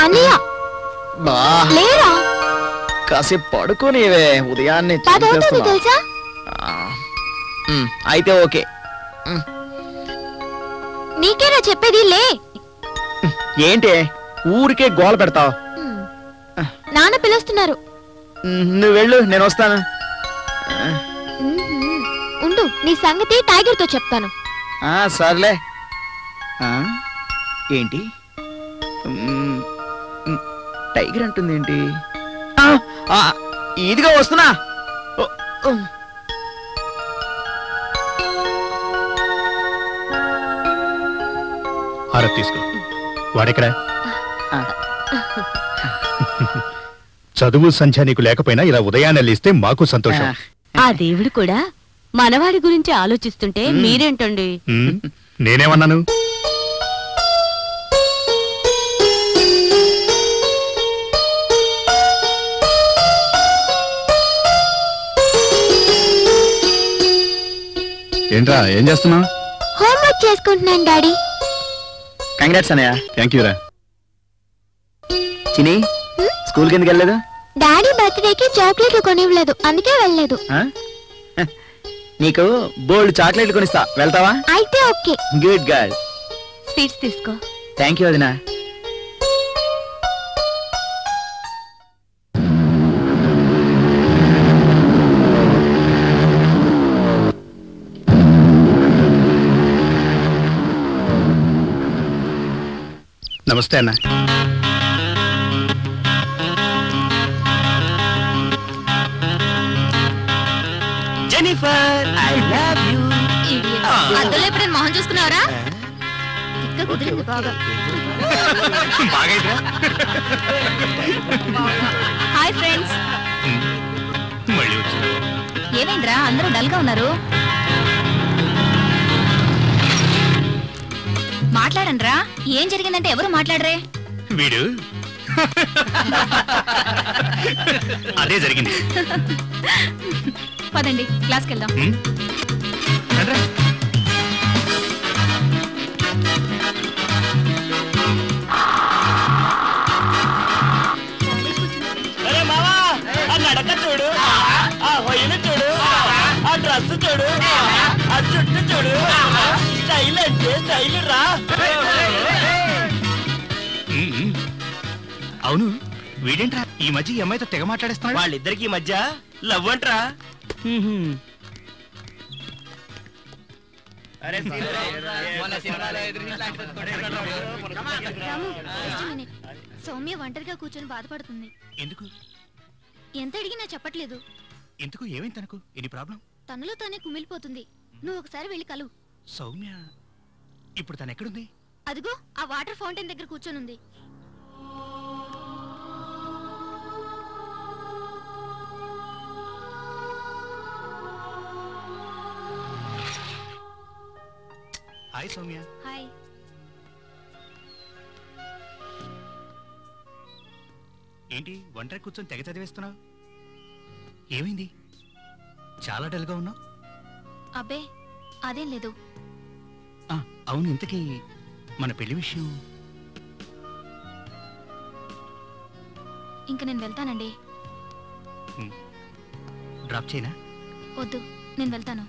అన్నయ్య బా లేరా కాసేపు పడుకోనివే ఉదయాన్నే పదవుతుంది చంపేస్తున్నా. తెలుసా ఆ, ఉమ్, అయితే ఓకే నీకేనా చెప్పేది లే ఏంటి ఊరికే గోల పెడతావు ఉమ్. నాన్న పిలుస్తున్నారు నువ్వు వెళ్ళు నేను వస్తాను ఉమ్మ్. ఉండు నీ సంగతి టైగర్ తో చెప్తాను ఆ, సర్లే ఆ, ఏంటి ఉమ్, ఉమ్, టైగర్ అంటుంది ఏంటి ఆ, ఆ, ఇదిగో వస్తున్నా ఓ, ఓ. హారత్ తీసుకో వాడెక్కడా ఆ. చదువు సంధ్య నీకు లేకపోయినా ఇలా ఉదయాన్నే లేస్తే మాకు సంతోషం ఆ దేవుడు కూడా మనవాడి గురించి ఆలోచిస్తుంటే మ్మ్. మీరేంటండి ఉమ్, నేనేమన్నాను ఏంట్రా ఏం చేస్తున్నావు హోంవర్క్ చేసుకుంటున్నాను డాడీ కంగ్రాట్స్ అన్నయ్య థ్యాంక్ యూరా చిని స్కూల్కి ఎందుకు వెళ్ళలేదు డాడీ బర్త్డేకి చాక్లెట్లు కొనివ్వలేదు అందుకే వెళ్ళలేదు ఆ? హ, నీకు బోల్డ్ చాక్లెట్లు కొనిస్తా వెళ్తావా అయితే ఓకే గుడ్ గర్ల్ స్వీట్స్ తీసుకో థ్యాంక్ యూ వదినా నమస్తే అన్న జెనిఫర్ ఐ లవ్ యూ అద్దలో ఎప్పుడైనా మొహం చూసుకున్నావరా తిక్క కుదిరింది బాగా హాయ్ ఫ్రెండ్స్ మళ్ళీ వచ్చి ఏమైందిరా అందరూ డల్ గా ఉన్నారు మాట్లాడండిరా ఏం జరిగిందంటే ఎవరు మాట్లాడరే వీడు అదే జరిగింది పదండి క్లాస్కి వెళ్దాం ఉమ్, రండ్రా. అరే మావా ఆ నడక చూడు ఆ హొయ్యలు చూడు ఆ డ్రెస్ చూడు ఆ చుట్టు చూడు స్టైల్ అంటే స్టైల్ రా ఉమ్, ఉమ్. అవును వీడేంట్రా ఈ మధ్య ఈ అమ్మాయితో తెగ మాట్లాడేస్తున్నాడు వాళ్ళిద్దరికి మధ్య లవ్ అంట్రా Ramu just a minute. Soumya ఒంటరిగా కూర్చొని బాధపడుతుంది ఎందుకు ఎంత అడిగినా చెప్పట్లేదు ఎందుకు ఏమైంది తనకు ఎన్ని ప్రాబ్లం తనలో తానే కుమిలిపోతుంది నువ్వు ఒకసారి వెళ్ళి కలు సౌమ్య ఇప్పుడు తను ఎక్కడుంది అదిగో ఆ వాటర్ ఫౌంటైన్ దగ్గర కూర్చొని ఉంది హాయ్ సౌమ్య హాయ్ ఏంటి ఒంటరి కూర్చొని తెగ చదివేస్తున్నావు ఏమైంది చాలా డల్గా ఉన్నావు అబ్బే అదేం లేదు ఆ, అవును ఇంతకీ మన పెళ్లి విషయం ఇంక నేను వెళ్తానండి డ్రాప్ చేయనా వద్దు నేను వెళ్తాను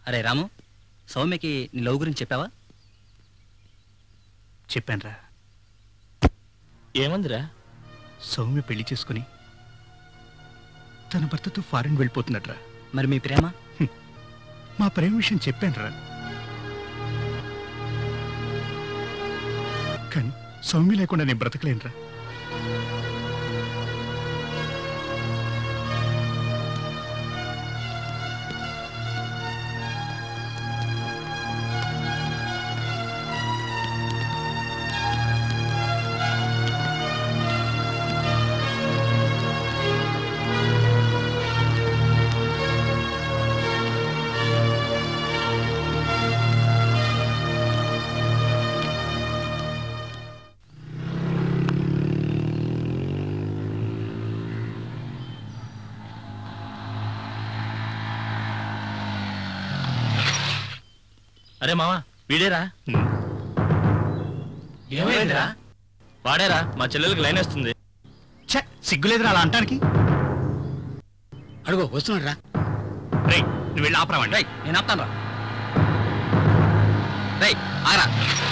అరే రాము సౌమ్యకి నీ లవ్ గురించి చెప్పావా చెప్పానురా ఏమందిరా సౌమ్య పెళ్లి చేసుకుని తన భర్తతో ఫారెన్ వెళ్ళిపోతున్నట్రా మరి మీ ప్రేమ మా ప్రేమ విషయం చెప్పానురా కానీ సౌమ్య లేకుండా నేను బ్రతకలేనురా అరే మావా వీడేరా ఏమైందిరా? వాడేరా మా చెల్లెలకి లైన్ వస్తుంది ఛ, సిగ్గులేదురా అలా అంటానికి అడుగు వస్తున్నాడు రా రే నువ్వు వెళ్ళి ఆపరావండి రై నేను ఆపుతాను రా రై ఆరా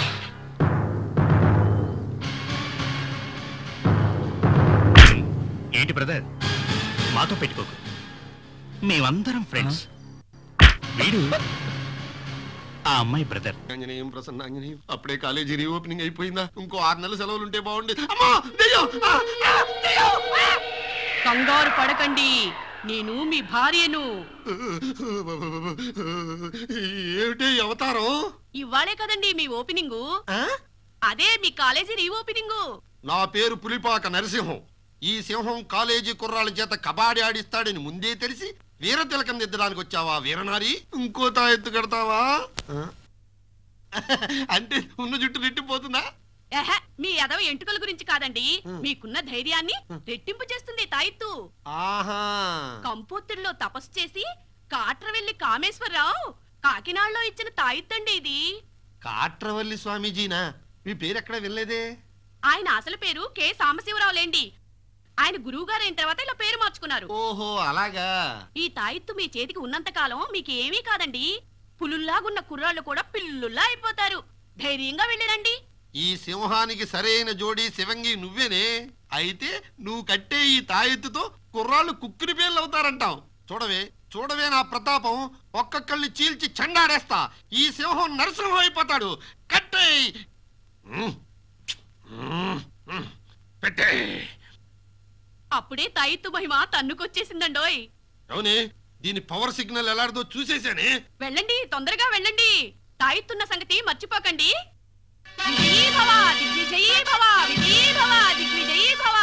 ఏంటి బ్రదర్ మాతో పెట్టుకోకు మేమందరం ఫ్రెండ్స్ వీడు ఆ అమ్మాయి బ్రదర్ ఆంజనేయం ప్రసన్న ఆంజనేయం అప్పుడే కాలేజీ రీఓపెనింగ్ అయిపోయిందా ఇంకో ఆరు నెలల సెలవులు ఉంటే బాగుండి అమ్మా దెయ్యం! ఆ, ఆ, దెయ్యం! కంగారు పడకండి నేను మీ భార్యను ఏమిటి ఈ అవతారం ఇవాళే కదండి మీ ఓపెనింగు ఆ? అదే మీ కాలేజీ రీ ఓపెనింగు నా పేరు పులిపాక నరసింహం ఈ సింహం కాలేజీ కుర్రాళ్ళ చేత కబాడీ ఆడిస్తాడని ముందే తెలిసి వీర తిలకం దిద్దడానికి వచ్చావా వీరనారి ఇంకో తాయెత్తు కడతావా ఆ? అంటే ఉన్న జుట్టు నెట్టిపోతుందా ఎహె, మీ ఎదవ ఎంటుకల గురించి కాదండి మీకున్న ధైర్యాన్ని రెట్టింపు చేస్తుంది తాయిత్తు ఆహా కంపోతుల్లో తపస్సు చేసి కాట్రవెల్లి కామేశ్వరరావు కాకినాడలో ఇచ్చిన తాయిత్తండి ఇది కాట్రవల్లి స్వామీజీనా మీ పేరు ఎక్కడ వినలేదే ఆయన అసలు పేరు కె సాంబశివరావు లేండి ఆయన గురువు గారు అయిన తర్వాత ఇలా పేరు మార్చుకున్నారు ఓహో అలాగా ఈ తాయిత్తు మీ చేతికి ఉన్నంత కాలం మీకేమీ కాదండి పులుల్లాగున్న కుర్రాళ్ళు కూడా పిల్లుల్లా అయిపోతారు ధైర్యంగా వెళ్ళిరండి ఈ సింహానికి సరైన జోడి శివంగి నువ్వేనే అయితే నువ్వు కట్టే ఈ తాయెత్తుతో కుర్రాళ్ళు కుక్కిరి పేర్లు అవుతారంటావు చూడవే చూడవే నా ప్రతాపం ఒక్కొక్కళ్ళని చీల్చి చెండాడేస్తా ఈ సింహం నరసింహం అయిపోతాడు కట్టే పెట్టే అప్పుడే తాయిత్తు మహిమ తన్నుకొచ్చేసిందండోయ్ అవునే దీని పవర్ సిగ్నల్ ఎలాంటిదో చూసేశానే వెళ్ళండి తొందరగా వెళ్ళండి తాయిత్తున్న సంగతి మర్చిపోకండి విజయీ భవ దిగ్విజయీ భవ విజయీ భవ దిగ్విజయీ భవ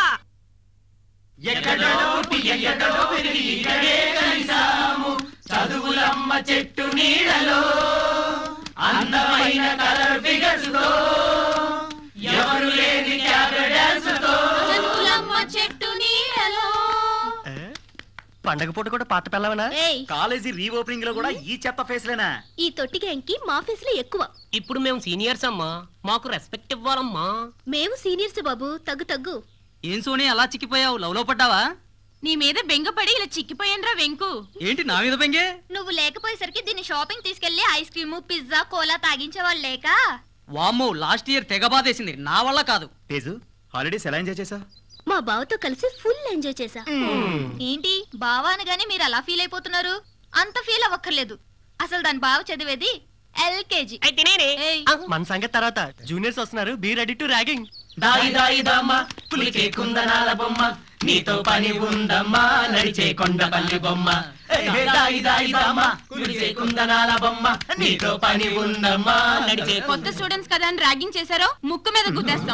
చదువులమ్మ చెట్టు నీడలో అందమైన కలర్ ఫిగర్స్ తో ఎవరు లేని క్యాబెట్ డాన్స్ తో చెట్టు నీడలో పండగ పూట కూడా పాత పిల్లవనా ఏయ్ కాలేజీ రీఓపెనింగ్ లో కూడా ఈ చెత్త ఫేస్లేనా ఈ తొట్టి గ్యాంగ్కి మా ఫేస్లో ఎక్కువ ఇప్పుడు మేము సీనియర్స్ అమ్మా మాకు రెస్పెక్ట్ ఇవ్వాలమ్మా మేము సీనియర్స్ బాబు తగ్గు తగ్గు ఏం సోని అలా చిక్కిపోయావు లవ్ లో పడ్డావా నీ మీద బెంగపడి ఇలా చిక్కిపోయాన్రా వెంకు ఏంటి నా మీద బెంగే నువ్వు లేకపోయేసరికి దీన్ని షాపింగ్ తీసుకెళ్లి ఐస్ క్రీము పిజ్జా కోలా తాగించే వాళ్ళు లేక వామ్మో లాస్ట్ ఇయర్ తెగ బాధేసింది నా వల్ల కాదు తేజు హాలిడేస్ ఎలా ఎంజాయ్ చేసా మా బావతో కలిసి ఫుల్ ఎంజాయ్ చేశా ఏంటి బావ అనగానే మీరు అలా ఫీల్ అయిపోతున్నారు అంత ఫీల్ అవ్వక్కర్లేదు అసలు దాని బావ చదివేది ఎల్కేజీ అయితే నేనే ఏయ్. మన సంగతి తర్వాత జూనియర్స్ వస్తున్నారు బీ రెడీ టు ర్యాగింగ్ దాయి దాయి దామ్మ పులికే కుందనాల బొమ్మ నీతో పని ఉందమ్మా నడిచే కొండ పల్లి బొమ్మ ఏ దాయి దాయి దామ్మ పులికే కుందనాల బొమ్మ నీతో పని ఉందమ్మా నడిచే కొత్త స్టూడెంట్స్ కదా అని ర్యాగింగ్ చేశారో ముక్కు మీద గుద్దేస్తాం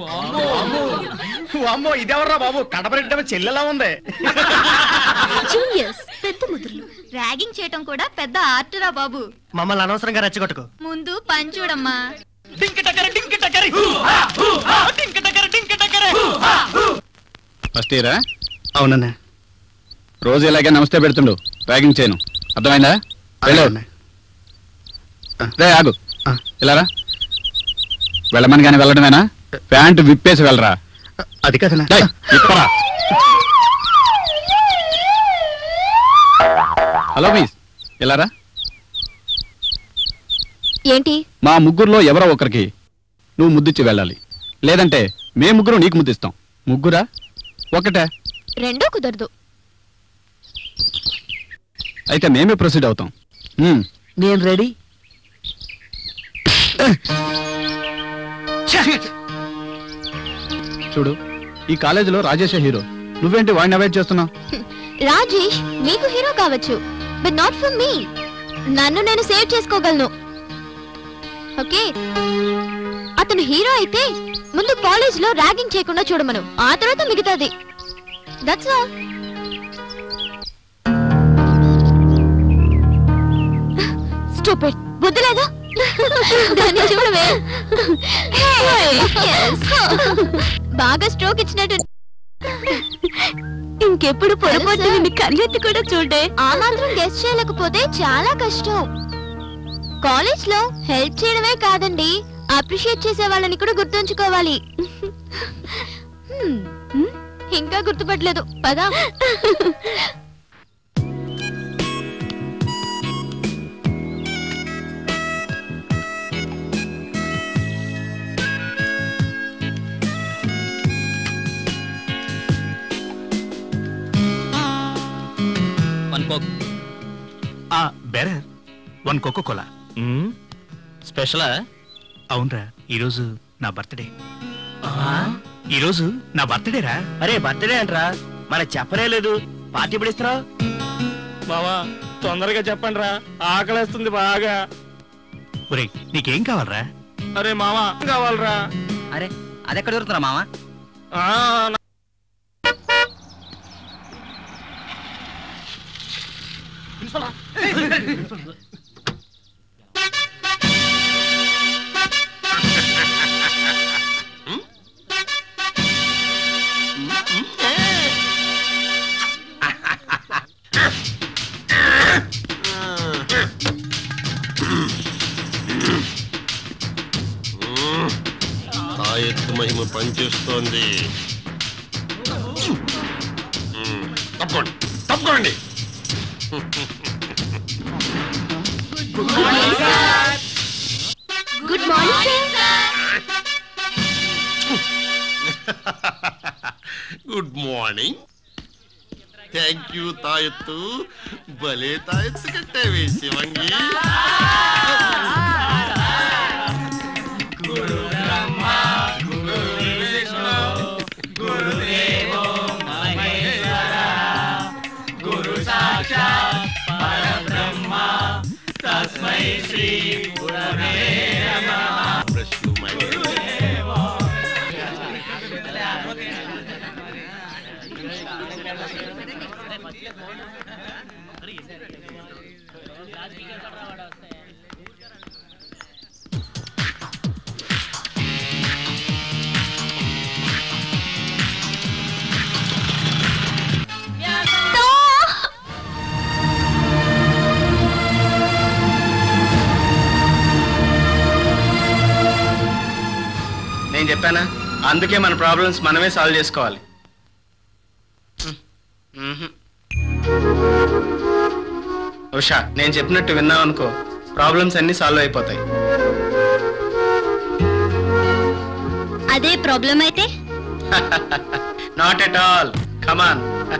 అమ్మో ఇదెవర్రా బాబు కడపరెడ్డి చెల్లెలా ఉంది జూనియర్స్ పెద్ద ముద్రలు ర్యాగింగ్ చేయటం కూడా పెద్ద ఆర్ట్ రా బాబు మమ్మల్ని అనవసరంగా రెచ్చగొట్టుకో ముందు పని చూడమ్మా డింక్ టకర డింక్ టకరి హూ హా హూ హా డింక్ టకర డింక్ టకర హూ హా హూ ఫస్ట్ ఇయరా అవునన్నా రోజు ఇలాగే నమస్తే పెడుతుండు ర్యాగింగ్ చేయను అర్థమైందా వెళ్ళు రే ఆగు ఇలారా వెళ్ళమని కానీ వెళ్ళడమేనా ప్యాంటు విప్పేసి వెళ్ళరా అది కదనా డేయ్, ఇప్పరా హలో మిస్ ఇలారా ఏంటి మా ముగ్గురులో ఎవరో ఒకరికి నువ్వు ముద్దిచ్చి వెళ్ళాలి లేదంటే మే ముగ్గురు నీకు ముద్దిస్తాం ముగ్గురా ఒకటే రెండో కుదరదు అయితే మేమే ప్రొసీడ్ అవుతాం ఉమ్, నేను రెడీ చూడు ఈ కాలేజీలో రాజేష్ హీరో నువ్వేంటి వాడిని అవాయిడ్ చేస్తున్నావు రాజేష్ మీకు హీరో కావచ్చు బట్ నాట్ ఫర్ మీ నన్ను నేను సేవ్ చేసుకోగలను ఓకే అతను హీరో అయితే ముందు కాలేజ్ లో ర్యాగింగ్ చేయకుండా చూడమను ఆ తర్వాత మిగతాది దట్స్ ఆల్ స్టూపిడ్ బుద్ధి లేదా దాన్ని చూడవే బాగా స్ట్రోక్ ఇచ్చినట్టు ఇంకెప్పుడు పొరపాటు నిన్ను కళ్ళెత్తి కూడా చూడే ఆ మాత్రం గెస్ట్ చేయలేకపోతే చాలా కష్టం కాలేజ్ లో హెల్ప్ చేయడమే కాదండి అప్రిషియేట్ చేసే వాళ్ళని కూడా గుర్తుంచుకోవాలి హ్మ్, హ్మ్, ఇంకా గుర్తుపట్టలేదు పదా ఆ బెరర్ వన్ కోకో కోలా స్పెషలా అవునరా ఈరోజు నా బర్త్డే ఈరోజు నా బర్త్డే రా అరే బర్త్డే అంట్రా మనకు చెప్పనే లేదు పార్టీ ఎప్పుడు ఇస్తున్నావు బావా తొందరగా చెప్పండి రా ఆకలేస్తుంది బాగా ఒరేయ్ నీకేం కావాలరా అరే మావా కావాలరా అరే అదెక్కడ దొరుకుతున్నా మామ తాయెత్తు మహిమ పనిచేస్తోంది మ్మ్. తప్పుకోండి తప్పుకోండి good morning good morning thank you తాయెత్తు భలే తాయెత్తు కట్టావే శివంగి Bless you, my dear. నేను చెప్పానా అందుకే మన ప్రాబ్లమ్స్ మనమే సాల్వ్ చేసుకోవాలి ఉషా నేను చెప్పినట్టు విన్నావు అనుకో ప్రాబ్లమ్స్ అన్ని సాల్వ్ అయిపోతాయి అదే ప్రాబ్లం అయితే not at all come on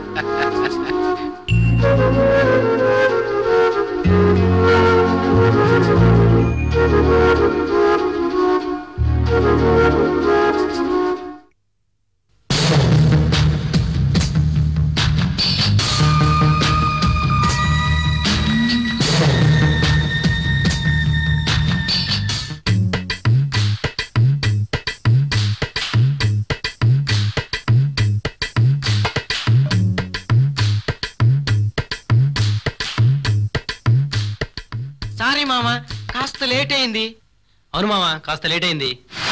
sorry మామ కాస్త లేట్ అయింది అవును మామ కాస్త లేట్ అయింది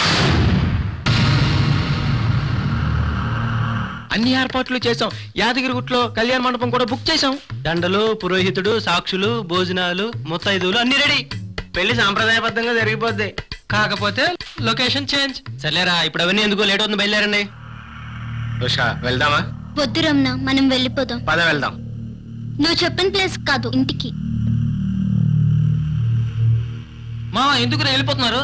అన్ని ఏర్పాట్లు చేసాం యాదగిరిగుట్లో కళ్యాణ మండపం కూడా బుక్ చేసాం దండలు పురోహితుడు సాక్షులు భోజనాలు ముత్తైదువులు అన్ని రెడీ పెళ్లి సాంప్రదాయబద్ధంగా జరిగిపోద్ది కాకపోతే లొకేషన్ చేంజ్ సర్లేరా ఇప్పుడు అవన్నీ ఎందుకు లేట్ అవుతుంది బయలుదేరండి ఉషా వెళ్దామా వద్దు రమణ మనం వెళ్ళిపోదాం పద వెళ్దాం నువ్వు చెప్పిన ప్లేస్ కాదు ఇంటికి మామ ఎందుకు వెళ్ళిపోతున్నారు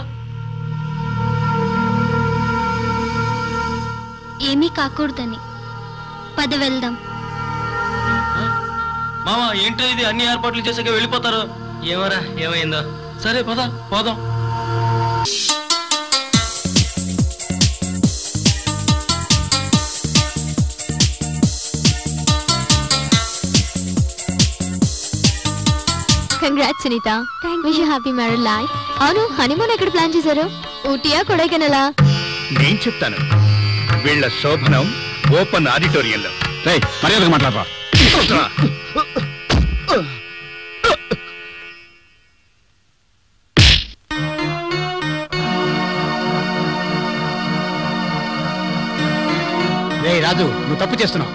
ఏమీ కాకూడదని పద వెళ్దాం మామ ఏంటో ఇది అన్ని ఏర్పాట్లు చేసాక వెళ్ళిపోతారు ఏమరా ఏమైందో సరే పద పోదాం congrats Sunitha wish happy married life అవును హనీమూన్ ఎక్కడ ప్లాన్ చేశారు ఊటీయా కొడైకెనలా నేను చెప్తాను వీళ్ళ శోభనం ఓపెన్ ఆడిటోరియంలో రే మర్యాదగా మాట్లాడరా రే రాజు నువ్వు తప్పు చేస్తున్నావు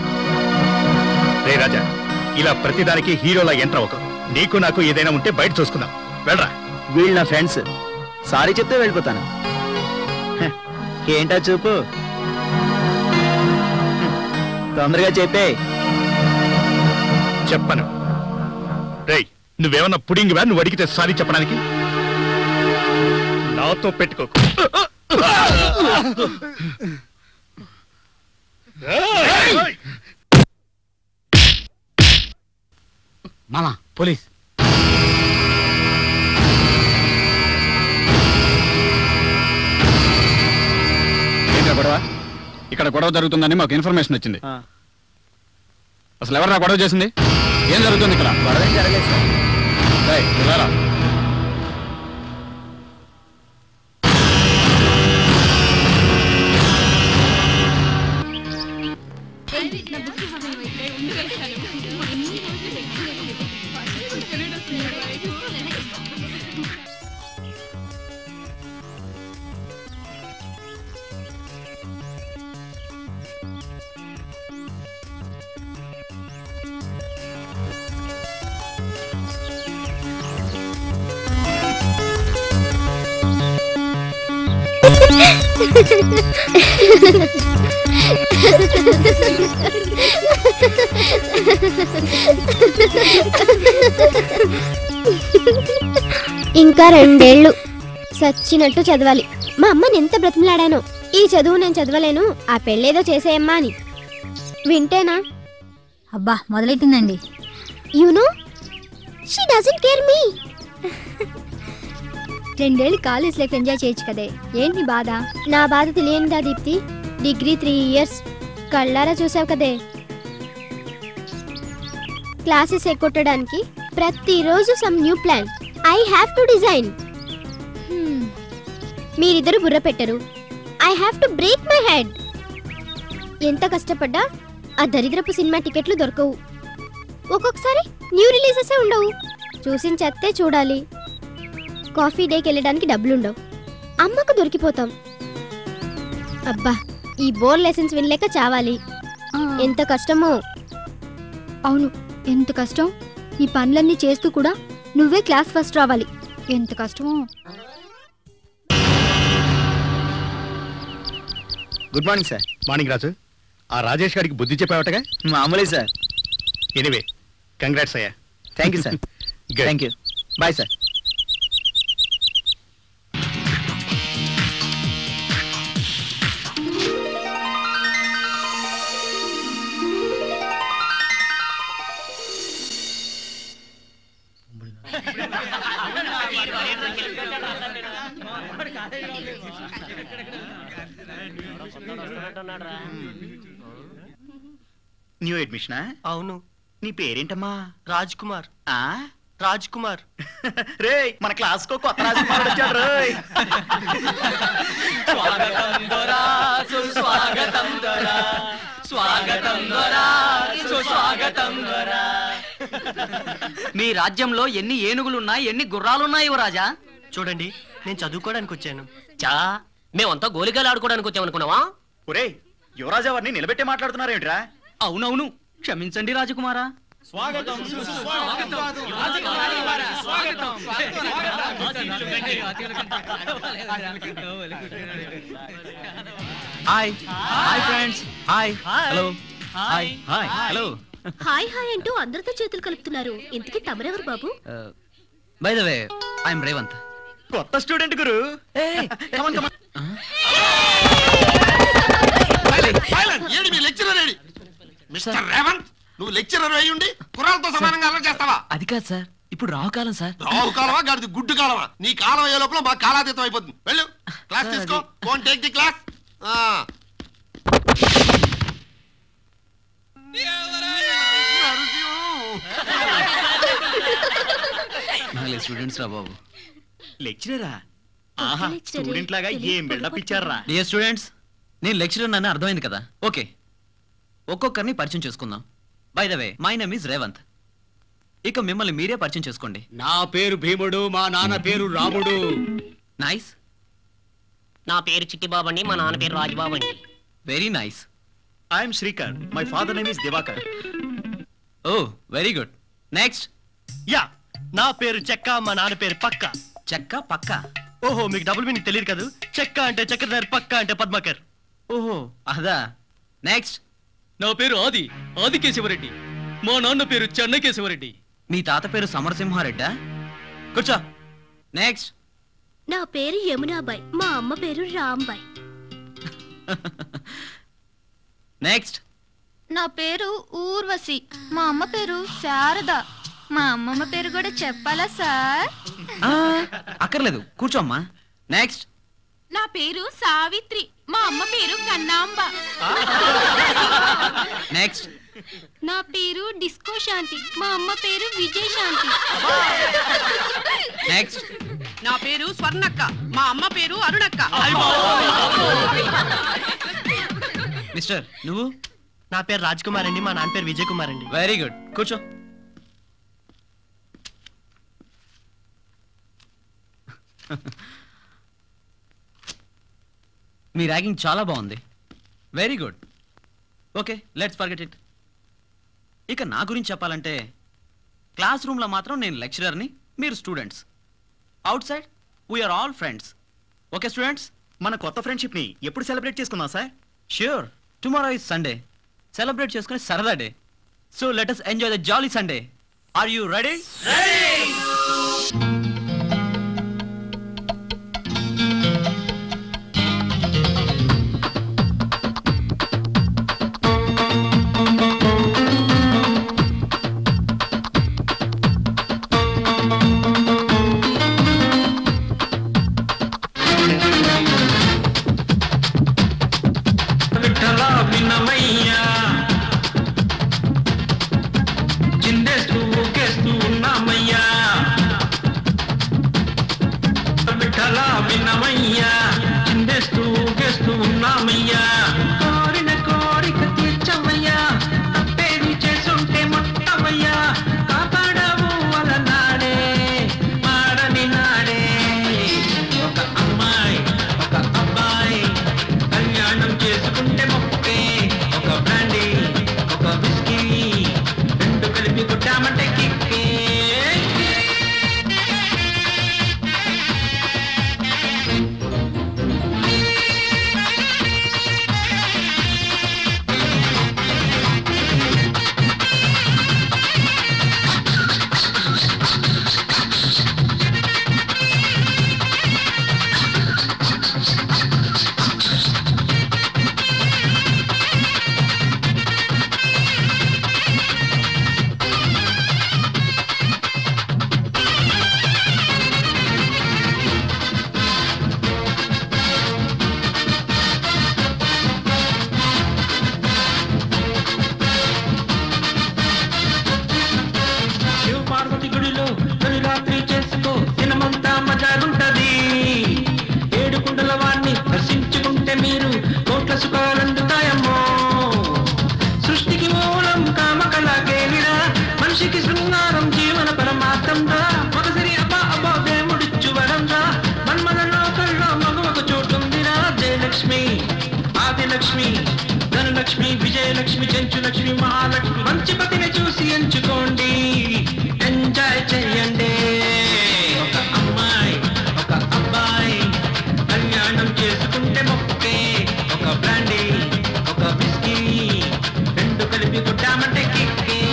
రే రాజా ఇలా ప్రతిదానికి హీరోలా ఎంటర్ అవ్వకు నీకు నాకు ఏదైనా ఉంటే బయట చూసుకుందాం వెళ్ళరా వీళ్ళు నా ఫ్రెండ్స్ సారీ చెప్తే వెళ్ళిపోతాను హ, ఏంటా చూపు తొందరగా చెప్పే చెప్పను రేయ్ నువ్వేమన్నా పుడింగ్ వా నువ్వు అడిగితే సారీ చెప్పడానికి నాతో పెట్టుకోకు ఏయ్! మామా పోలీస్ ఏంట్రా గొడవ ఇక్కడ గొడవ జరుగుతుందని మాకు ఇన్ఫర్మేషన్ వచ్చింది అసలు ఎవరా గొడవ చేసింది ఏం జరుగుతుంది ఇక్కడ గొడవ ఏం జరగలేదు సార్ రేయ్, నువ్వు రారా. ఇంకా రెండేళ్లు సచ్చినట్టు చదవాలి మా అమ్మని ఎంత బ్రతిమలాడాను ఈ చదువు నేను చదవలేను ఆ పెళ్ళేదో చేసేయమ్మా అని వింటేనా అబ్బా మొదలెట్టిందండి you know she doesn't care me రెండేళ్ళు కాలేజ్ లైఫ్ ఎంజాయ్ చేయొచ్చు కదే ఏంటి బాధ నా బాధ తెలియనిదా దీప్తి డిగ్రీ త్రీ ఇయర్స్ కళ్ళారా చూసావు కదే క్లాసెస్ ఎక్కొట్టడానికి ప్రతిరోజు some new plan I have to design మీరిద్దరు బుర్ర పెట్టరు I have to break my head ఎంత కష్టపడ్డా ఆ దరిద్రపు సినిమా టికెట్లు దొరకవు ఒక్కొక్కసారి న్యూ రిలీజెసే ఉండవు చూసిన చెత్తే చూడాలి కాఫీ డేకి వెళ్ళడానికి డబ్బులుండవు అమ్మకు దొరికిపోతాం అబ్బా ఈ బోర్ లెసన్స్ వినలేక చావాలి ఎంత కష్టమో అవును ఎంత కష్టం ఈ పనులన్నీ చేస్తూ కూడా నువ్వే క్లాస్ ఫస్ట్ రావాలి ఎంత కష్టమో good morning sir morning Raju ఆ రాజేష్ గారికి బుద్ధి చెప్పావటగా మామూలే సార్ ఎనివే కంగ్రాట్స్ అయ్యా thank you sir Good. Thank you bye sir new అడ్మిషనా అవును నీ పేరేంటమ్మా రాజ్ కుమార్ ఆ రాజ్ కుమార్ రే మన క్లాస్ కో కొత్త రాజకుమారుడు వచ్చాడు రోయ్ స్వాగతం దొరా సుస్వాగతం దొరా స్వాగతం దొరా సుస్వాగతం దొరా మీ రాజ్యంలో ఎన్ని ఏనుగులున్నా ఎన్ని గుర్రాలున్నాయి యువరాజా చూడండి నేను చదువుకోవడానికి వచ్చాను చా మేమంతా గోలికలు ఆడుకోవడానికి వచ్చామనుకున్నావా ఒరే యువరాజా వారిని నిలబెట్టే మాట్లాడుతున్నారేమిట్రా అవునవును క్షమించండి రాజకుమారా hi hi friends hi hello hi hi hello hi hi అంటూ అందరితో చేతులు కలుపుతున్నారు ఇంతకీ తమరెవరు బాబు by the way I'm Revanth కొత్త స్టూడెంట్ గురు ఏడి మీ లెక్చరర్ ఏడి మిస్టర్ రేవంత్ నువ్వు లెక్చరర్ అయి ఉండి కుర్రాలతో సమానంగా అల్లరి చేస్తావా అది కాదు సార్ ఇప్పుడు రావుకాలం సార్ రావు కాలమా గడిది గుడ్డు కాలమా నీ కాలం అయ్యే లోపల మా కాలాతీతం అయిపోతుంది వెళ్ళు క్లాస్ సార్, తీసుకో phone take the class students రా బాబు లెక్చరరా ఆహా lecturer. స్టూడెంట్ లాగా ఏం బిల్డప్ ఇచ్చారా డియర్ స్టూడెంట్స్ నేను లెక్చరర్ నన్ను అర్థమైంది కదా ఓకే ఒక్కొక్కరిని పరిచయం చేసుకుందాం by the way my name is Revanth ఇక మిమ్మల్ని మీరే పరిచయం చేసుకోండి నా పేరు భీముడు మా నాన్న పేరు రాముడు నైస్ నా పేరు చిట్టిబాబు అండి మా నాన్న పేరు రాజుబాబు అండి very nice I'm Srikar my father name is Diwakar oh very good next యా నా పేరు చెక్క మా నాన్న పేరు పక్క చెక్క పక్క ఓహో మీకు డబుల్ మీనింగ్ తెలియదు కదా చెక్క అంటే చక్రధర్ పక్క అంటే పద్మకర్ ఓహో అదా నెక్స్ట్ నా పేరు ఆది ఆదికేశవరెడ్డి మా నాన్న పేరు చెన్నకేశవరెడ్డి మీ తాత పేరు సమరసింహారెడ్డా కూర్చో నెక్స్ట్ నా పేరు యమునాబాయ్ మా అమ్మ పేరు రాంబాయ్ నెక్స్ట్ నా పేరు ఊర్వశి మా అమ్మ పేరు శారద మా అమ్మమ్మ పేరు కూడా చెప్పాలా సార్ అక్కర్లేదు కూర్చోమ్మా నెక్స్ట్ నా పేరు సావిత్రి మా అమ్మ పేరు కన్నాంబ నెక్స్ట్ నా పేరు డిస్కో శాంతి మా అమ్మ పేరు విజయ్ శాంతి నెక్స్ట్ నా పేరు స్వర్ణక్క మా అమ్మ పేరు అరుణక్క మిస్టర్ నువ్వు నా పేరు రాజ్ కుమార్ అండి మా నాన్న పేరు విజయ్ కుమార్ అండి వెరీ గుడ్ కూర్చో మీ ర్యాగింగ్ చాలా బాగుంది very good okay let's forget it ఇక నా గురించి చెప్పాలంటే క్లాస్ రూమ్లో మాత్రం నేను లెక్చరర్ని మీరు students outside we are all friends okay students మన కొత్త ఫ్రెండ్షిప్ ని ఎప్పుడు సెలబ్రేట్ చేసుకుందాం sir sure tomorrow is Sunday celebrate చేసుకునే సరదా day so let us enjoy the jolly Sunday are you ready Vitthala వినమయ్యా చిందేస్తూ ఊకేస్తూ ఉన్నామయ్యా విఠలా వినమయ్యా చిందేస్తూ ఊకేస్తూ ఉన్నామయ్యా కోరిన కోరిక తీర్చవయ్యా తప్పేది చేసుంటే మొట్టమయ్యా కాపాడవు అలనాడే మాడని నాడే ఒక అమ్మాయి ఒక అబ్బాయి కళ్యాణం చేసుకుంటే మొక్కే ఒక బ్రాండీ ఒక విస్కీ రెండు కలిపి కొట్టామంటే కిక్కే శివ పార్వతి గుడిలో తొలి రాత్రి చేసుకో దినమంతా మజాగుంటది ఏడు కుండల వాణ్ణి దర్శించుకుంటే మీరు కోట్ల సుఖాలందుతాయమ్మో సృష్టికి మూలం కామకలాగేలిరా మనిషికి శృంగారం జీవన పరమార్థంరా ఒకసారి అబ్బా అబ్బా దేవుడిచ్చు వరంరా మన్మద లోకల్లో మగవకు చోటుందిరా జయలక్ష్మి ఆదిలక్ష్మి ధనలక్ష్మి విజయలక్ష్మి చెంచు లక్ష్మి మహాలక్ష్మి మంచి పతిని చూసి ఎంచుకోండి ఎంజాయ్ చేయండి ఒక అమ్మాయి ఒక అబ్బాయి కళ్యాణం చేసుకుంటే మొక్కే ఒక బ్రాండీ ఒక విస్కీ రెండు కలిపి కొట్టామంటే కిక్కే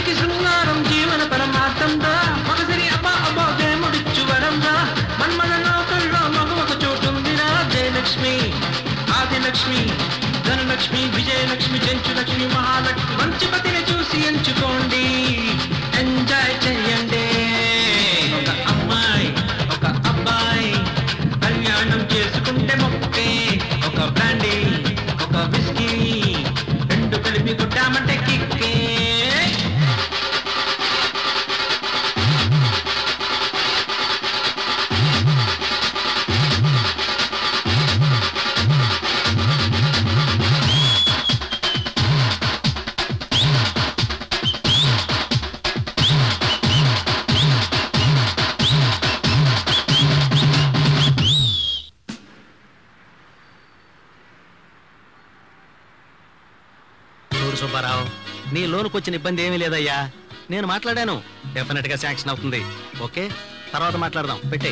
మనిషికి శృంగారం జీవన పరమార్థం రా మగసిరి అబ్బా అబ్బా దేముడిచ్చు వరం రా మన్మద లోకల్లో మగొక చోటుందిరా జయలక్ష్మి ఆదిలక్ష్మి ధనలక్ష్మి విజయలక్ష్మి చెంచులక్ష్మి మహాలక్ష్మి మంచి పతిని చూసి ఎంచుకోండి ఎంజాయ్ చెయ్యండి ఒక అమ్మాయి ఒక అబ్బాయి కళ్యాణం చేసుకుంటే మొక్కే ఒక బ్రాండీ ఒక విస్కీ రెండు కలిపి కొట్టామంటే కిక్కే చూడు సుబ్బారావు నీ లోనుకు వచ్చిన ఇబ్బంది ఏమీ లేదయ్యా నేను మాట్లాడాను డెఫినెట్ గా శాంక్షన్ అవుతుంది ఓకే తర్వాత మాట్లాడదాం పెట్టే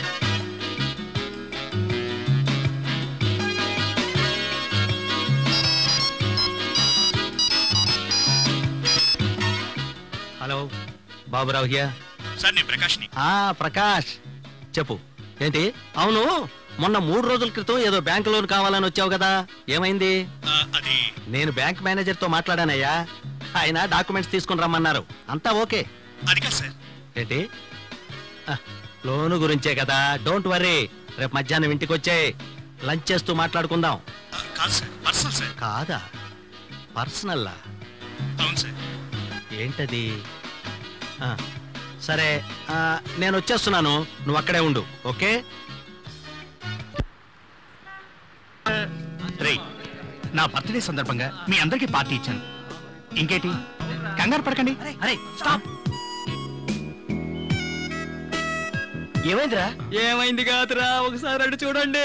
హలో బాబురావు హియా సార్ నేను ప్రకాష్ని ఆ ప్రకాష్ చెప్పు ఏంటి అవును మొన్న మూడు రోజుల క్రితం ఏదో బ్యాంక్ లోన్ కావాలని వచ్చావు కదా ఏమైంది అది నేను బ్యాంక్ మేనేజర్ తో మాట్లాడానయ్యా ఆయన డాక్యుమెంట్స్ తీసుకుని రమ్మన్నారు అంతా ఓకే అది కాదు సార్ ఏంటి ఆ, లోను గురించే కదా డోంట్ వర్రీ రేపు మధ్యాహ్నం ఇంటికి వచ్చే లంచ్ చేస్తూ మాట్లాడుకుందాం కాదు సార్ పర్సనల్ సార్ కాదా పర్సనల్లా అవును సార్ ఏంటది ఆ, సరే ఆ, నేను వచ్చేస్తున్నాను నువ్వు అక్కడే ఉండు ఓకే రే నా బర్త్డే సందర్భంగా మీ అందరికీ పార్టీ ఇచ్చాను ఇంకేటి కంగారు పడకండి అరే స్టాప్ ఏమైందిరా ఏమైంది కాదురా ఒకసారి అటు చూడండి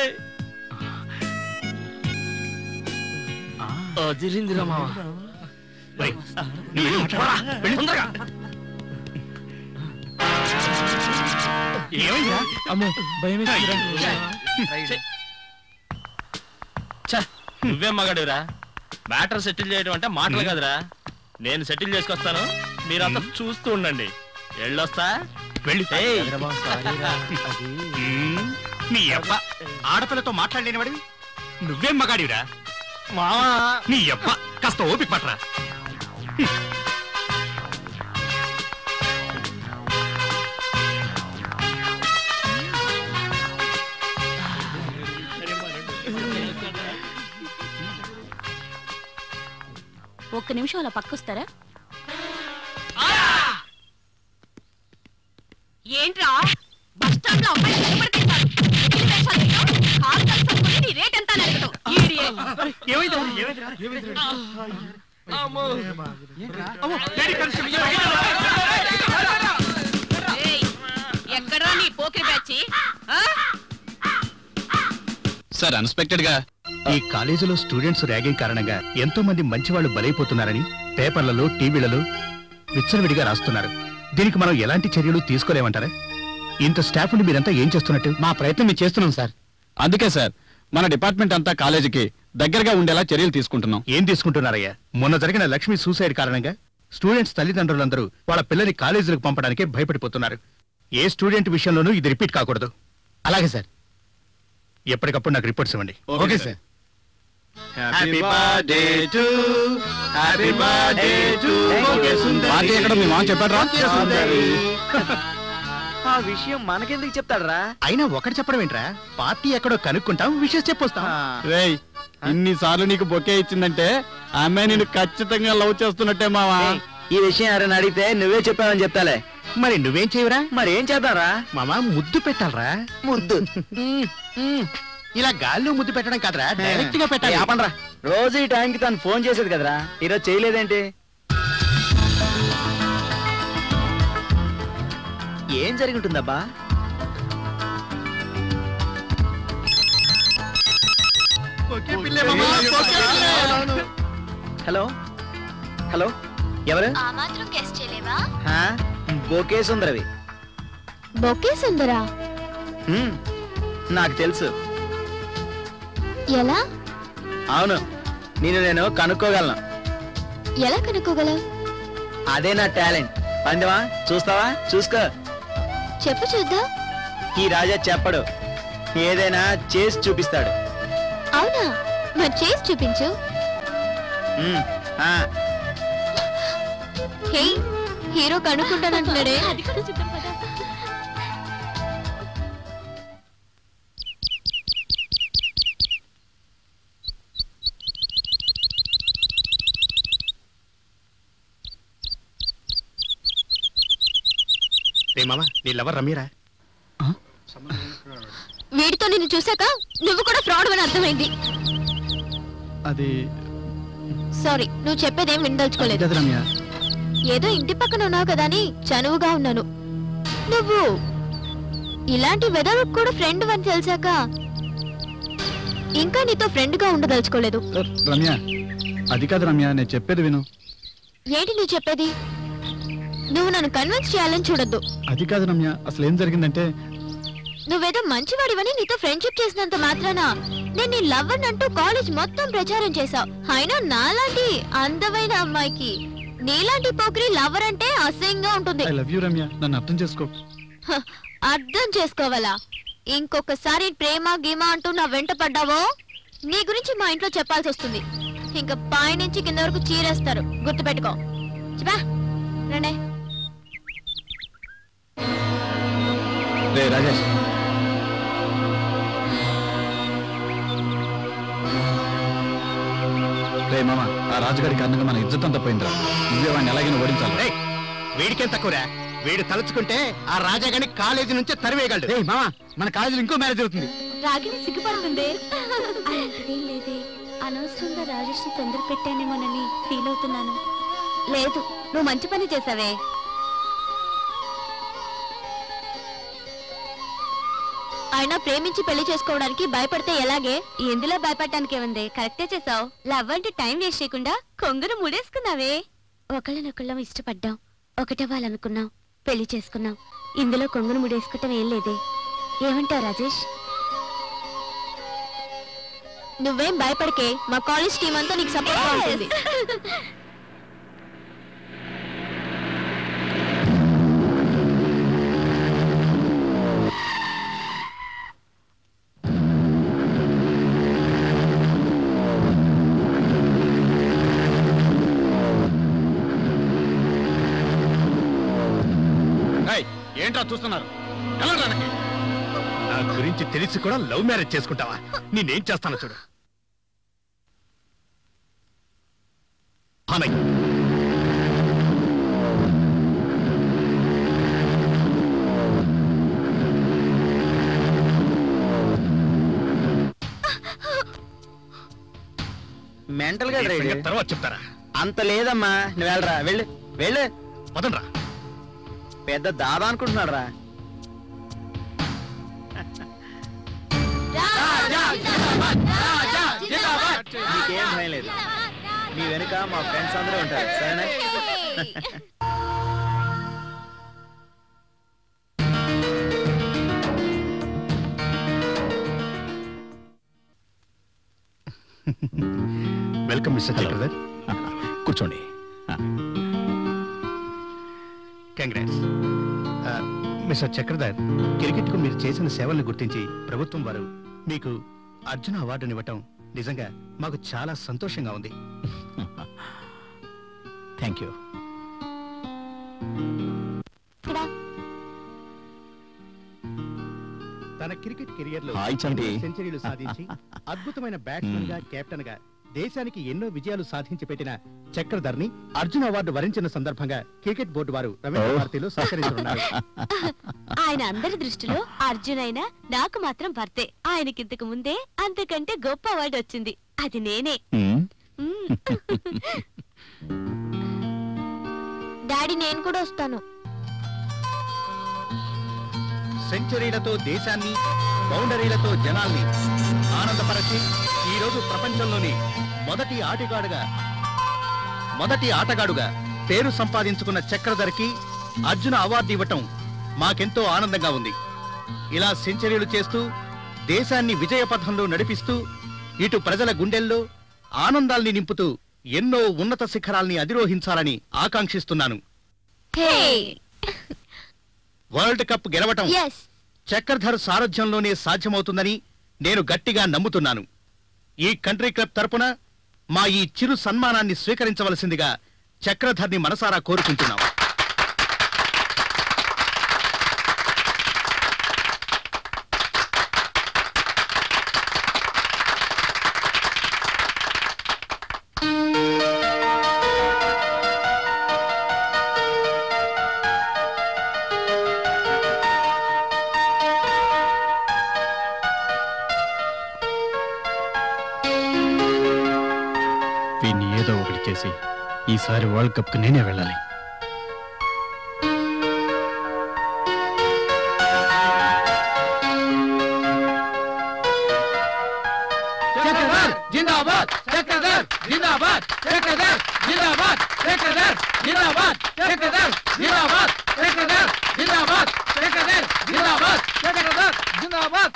అదిరిందిరా మావా రేయ్, నువ్వు వెళ్ళి మాట్లాడరా. వెళ్ళి తొందరగా. ఏమైందిరా అమ్మో భయం నువ్వేం మగాడురా మ్యాటర్ సెటిల్ చేయడం అంటే మాటలు కదరా నేను సెటిల్ చేసుకొస్తాను మీరంతా చూస్తూ ఉండండి వెళ్ళొస్తా వెళ్ళి ఏయ్. మ్మ్. నీ అబ్బ ఆడపిల్లతో మాట్లాడలేని వాడివి నువ్వేం మగాడివిరా మావా నీ అబ్బ కాస్త ఓపిక పట్టరా ఒక్క నిమిషం అలా పక్కొస్తారా ఏంట్రా బస్ స్టాండ్ లో అమ్మాయి నిలబడితేశారు ఎన్ని వేషాలు వేయడం? కాలు కలిసి అనుకుని నీ రేట్ ఎంత అని అడగటం ఈడియే. ఏయ్, ఎక్కడ్రా నీ పోకిరి బ్యాచి ఆ? సార్ అన్ఎక్స్పెక్టెడ్ గా ఈ కాలేజీలో స్టూడెంట్స్ ర్యాగింగ్ కారణంగా ఎంతో మంది మంచి వాళ్ళు బలైపోతున్నారని పేపర్లలో టీవీలలో విచ్చలవిడిగా రాస్తున్నారు దీనికి మనం ఎలాంటి చర్యలు తీసుకోలేమంటారా ఇంత స్టాఫ్ ని మీరంతా ఏం చేస్తున్నట్టు మా ప్రయత్నం మేము చేస్తున్నాం సార్ అందుకే సార్ మన డిపార్ట్మెంట్ అంతా కాలేజీకి దగ్గరగా ఉండేలా చర్యలు తీసుకుంటున్నాం ఏం తీసుకుంటున్నారయ్యా మొన్న జరిగిన లక్ష్మి సూసైడ్ కారణంగా స్టూడెంట్స్ తల్లిదండ్రులందరూ వాళ్ళ పిల్లని కాలేజీలకు పంపడానికి భయపడిపోతున్నారు ఏ స్టూడెంట్ విషయంలోనూ ఇది రిపీట్ కాకూడదు అలాగే సార్ ఎప్పటికప్పుడు నాకు రిపోర్ట్స్ ఇవ్వండి okay sir happy birthday to happy birthday to party ఎక్కడ మీ మామ చెప్పాడ్రా ఆ విషయం మనకెందుకు చెప్తాడరా అయినా ఒకటి చెప్పడం ఏంట్రా పార్టీ ఎక్కడో కనుక్కుంటాం విషయం చెప్పొస్తాం రేయ్ ఇన్ని సార్లు నీకు బొకే ఇచ్చిందంటే ఆ అమ్మాయి నేను ఖచ్చితంగా లవ్ చేస్తున్నట్టే మావా ఈ విషయం ఎవరైనా అడిగితే నువ్వే చెప్పావని చెప్తాలే మరి నువ్వేం చేయవురా మరి ఏం చేద్దాంరా మామ ముద్దు పెట్టాలరా ముద్దు ఇలా గాల్లో ముద్దు పెట్టడం కాదురా డైరెక్ట్ గా పెట్టాలి ఆపండ్రా రోజు ఈ టైంకి తను ఫోన్ చేసేది కదరా ఈరోజు చేయలేదేంటి ఏం జరిగి ఉంటుందబ్బా హలో హలో ఎవరు ఆ మాత్రం గెస్ చేయలేవా హా? బొకే సుందరవి బొకే సుందరా హ్మ్, నాకు తెలుసు ఎలా అవును నేను నేను కనుక్కోగలను ఎలా కనుక్కోగలవు అదే నా టాలెంట్ పందివా చూస్తావా చూసుకో చెప్పు చూద్దాం ఈ రాజా చెప్పడు ఏదైనా చేసి చూపిస్తాడు అవునా మరి చేసి చూపించు ఉమ్, ఆ, హే హీరో కనుక్కుంటానంటున్నాడే అది కూడా చూద్దాం పద రే మామ నీ లవర్ రమీరా వీడితో నిన్ను చూసాక నువ్వు కూడా ఫ్రాడ్ అని అర్థమైంది అది సారీ నువ్వు చెప్పేదేం వినదలుచుకోలేదు అది రమ్య ఏదో ఇంటి పక్కన ఉన్నావు కదా అని చనువుగా ఉన్నాను నువ్వు ఇలాంటి వెదర్కు కూడా ఫ్రెండ్ అని తెలిసాక ఇంకా నీతో ఫ్రెండ్ గా ఉండదలుచుకోలేదు రమ్య అది కాదు రమ్య నేను చెప్పేది విను ఏంటి నువ్వు చెప్పేది నువ్వు నన్ను కన్విన్స్ చేయాలని చూడొద్దు అది కాదు రమ్య అసలు ఏం జరిగిందంటే నువ్వేదో మంచివాడివని నీతో ఫ్రెండ్షిప్ చేసినంత మాత్రాన నేను నీ లవర్ అంటూ కాలేజ్ మొత్తం ప్రచారం చేశావు అయినా నాలాంటి అందమైన అమ్మాయికి నీలాంటి పోకిరి లవర్ అంటే అసహ్యంగా ఉంటుంది ఐ లవ్ యూ రమ్య నన్ను అర్థం చేసుకో హ, అర్థం చేసుకోవాలా ఇంకొకసారి ప్రేమ గీమ అంటూ నా వెంట పడ్డావో నీ గురించి మా ఇంట్లో చెప్పాల్సి వస్తుంది ఇంకా పైనుంచి కింద వరకు చీరేస్తారు గుర్తుపెట్టుకో చెప్పా రండే రే రాజేష్ రే మామ ఆ రాజుగారి కారణంగా మన ఇజ్జత్ అంతా పోయిందిరా నువ్వే వాడిని ఎలాగైనా ఓడించాలి రేయ్, వీడికేం తక్కువరా వీడు తలుచుకుంటే ఆ రాజాగాని కాలేజీ నుంచే తరివేయగలడు రే మామ మన కాలేజీలో ఇంకో మ్యారేజ్ అవుతుంది రాగిని సిగ్గుపడుతుంది అలాంటిదేం లేదే అనవసరంగా రాజేష్ తొందర పెట్టానేమోనని ఫీల్ అవుతున్నాను లేదు నువ్వు మంచి పని చేసావే అయినా ప్రేమించి పెళ్లి చేసుకోవడానికి భయపడితే ఎలాగే ఎందులో భయపడటానికి ఉంది కరెక్టే చేసావు లవ్ అంటే టైం వేస్ట్ చేయకుండా కొంగును ముడేసుకున్నావే ఒకళ్ళనొకళ్ళం ఇష్టపడ్డాం ఒకటవ్వాలనుకున్నాం పెళ్లి చేసుకున్నాం ఇందులో కొంగును ముడేసుకోవటం ఏం లేదే ఏమంటావు రాజేష్ నువ్వేం భయపడకే మా కాలేజ్ టీం అంతా నీకు సపోర్ట్ ఉంటుంది రేయ్, ఏంట్రా చూస్తున్నారు వెళ్ళండి వెనక్కి. నా గురించి తెలిసి కూడా లవ్ మ్యారేజ్ చేసుకుంటావా నేనేం చేస్తాను చూడు ఆమె మెంటల్ గా ఈ రైడ్ సంగతి తర్వాత చెప్తారా అంత లేదమ్మా నువ్వు వెళ్ళరా వెళ్ళు వెళ్ళు పదండ్రా పెద్ద దాదా అనుకుంటున్నాడు రా నీకేం భయం లేదు మీ వెనుక మా ఫ్రెండ్స్ అందరూ ఉంటారు సరేనా వెల్కమ్ మిస్టర్ చక్రధర్ కూర్చోండి కంగ్రాట్స్ మిస్టర్ చక్రధర్ క్రికెట్ కు మీరు చేసిన సేవలను గుర్తించి ప్రభుత్వం వారు మీకు అర్జున అవార్డుని ఇవ్వటం నిజంగా మాకు చాలా సంతోషంగా ఉంది థ్యాంక్ యూ తన క్రికెట్ కెరియర్ లో హాయ్ చంటి. ఎన్నో సెంచరీలు సాధించి అద్భుతమైన బ్యాట్స్మెన్ గా కెప్టెన్ గా దేశానికి ఎన్నో విజయాలు సాధించి పెట్టిన చక్రధర్ ని అర్జున్ అవార్డు వరించిన సందర్భంగా క్రికెట్ బోర్డు వారు రవీంద్ర ఓ. భారతిలో సహకరించనున్నారు ఆయన అందరి దృష్టిలో అర్జున్ అయినా నాకు మాత్రం భర్తే ఆయనకింతకు ముందే అంతకంటే గొప్ప అవార్డు వచ్చింది అది నేనే మ్మ్. డాడీ నేను కూడా వస్తాను సెంచరీలతో దేశాన్ని బౌండరీలతో జనాల్ని ఆనందపరచి ఈ రోజు ప్రపంచంలోని మొదటి ఆటగాడుగా మొదటి ఆటగాడుగా పేరు సంపాదించుకున్న చక్రధర్కి అర్జున అవార్డు ఇవ్వటం మాకెంతో ఆనందంగా ఉంది ఇలా సెంచరీలు చేస్తూ దేశాన్ని విజయ పథంలో నడిపిస్తూ ఇటు ప్రజల గుండెల్లో ఆనందాల్ని నింపుతూ ఎన్నో ఉన్నత శిఖరాల్ని అధిరోహించాలని ఆకాంక్షిస్తున్నాను వరల్డ్ కప్ గెలవటం ఎస్ చక్రధర్ సారథ్యంలోనే సాధ్యమవుతుందని నేను గట్టిగా నమ్ముతున్నాను ఈ కంట్రీ క్లబ్ తరపున మా ఈ చిరు సన్మానాన్ని స్వీకరించవలసిందిగా చక్రధర్ని మనసారా కోరుకుంటున్నాం వీన్ని ఏదో ఒకటి చేసి ఈసారి వరల్డ్ కప్కి నేనే వెళ్ళాలి చక్రధర్ జిందాబాద్ చక్రధర్ జిందాబాద్ చక్రధర్ జిందాబాద్ చక్రధర్ జిందాబాద్ చక్రధర్ జిందాబాద్ చక్రధర్ జిందాబాద్ చక్రధర్ జిందాబాద్ చక్రధర్ జిందాబాద్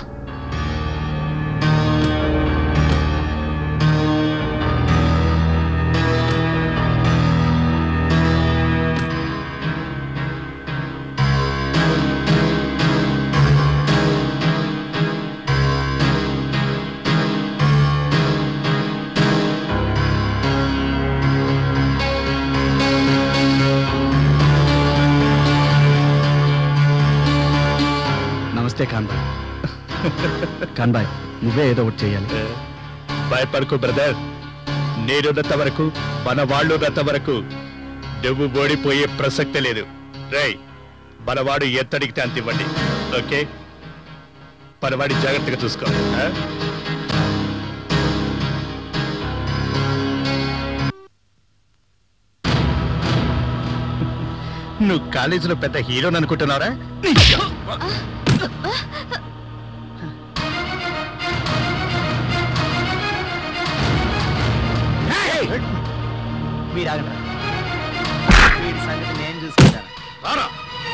నమస్తే కాన్బాయ్ కాన్బాయ్ నువ్వే ఏదో ఒకటి చేయాలి భయపడకు బ్రదర్ నేనున్నంత వరకు మన వాళ్ళున్నంత వరకు నువ్వు ఓడిపోయే ప్రసక్తే లేదు రై మనవాడు ఎత్తడిగితే అంత ఇవ్వండి ఓకే మనవాడి జాగ్రత్తగా చూసుకో ఆ? నువ్వు కాలేజీలో పెద్ద హీరోని అనుకుంటున్నారా మీరు ఆగండి వీడి సంగతి నేను చూసుకుంటాను రారా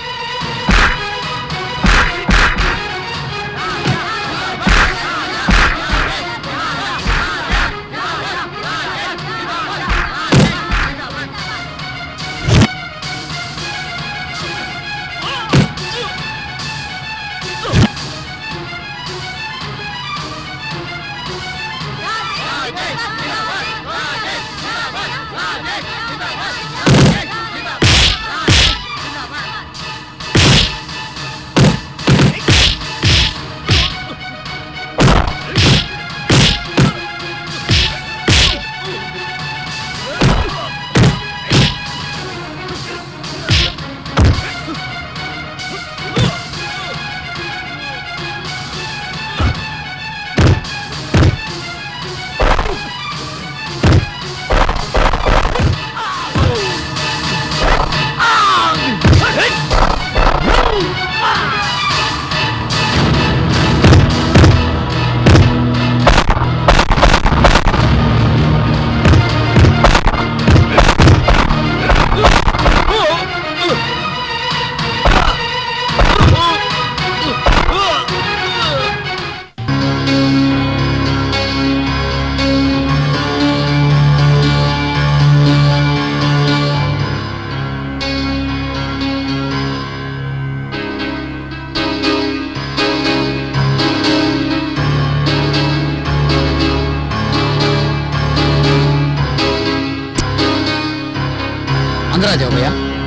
అందరా జాబయ్య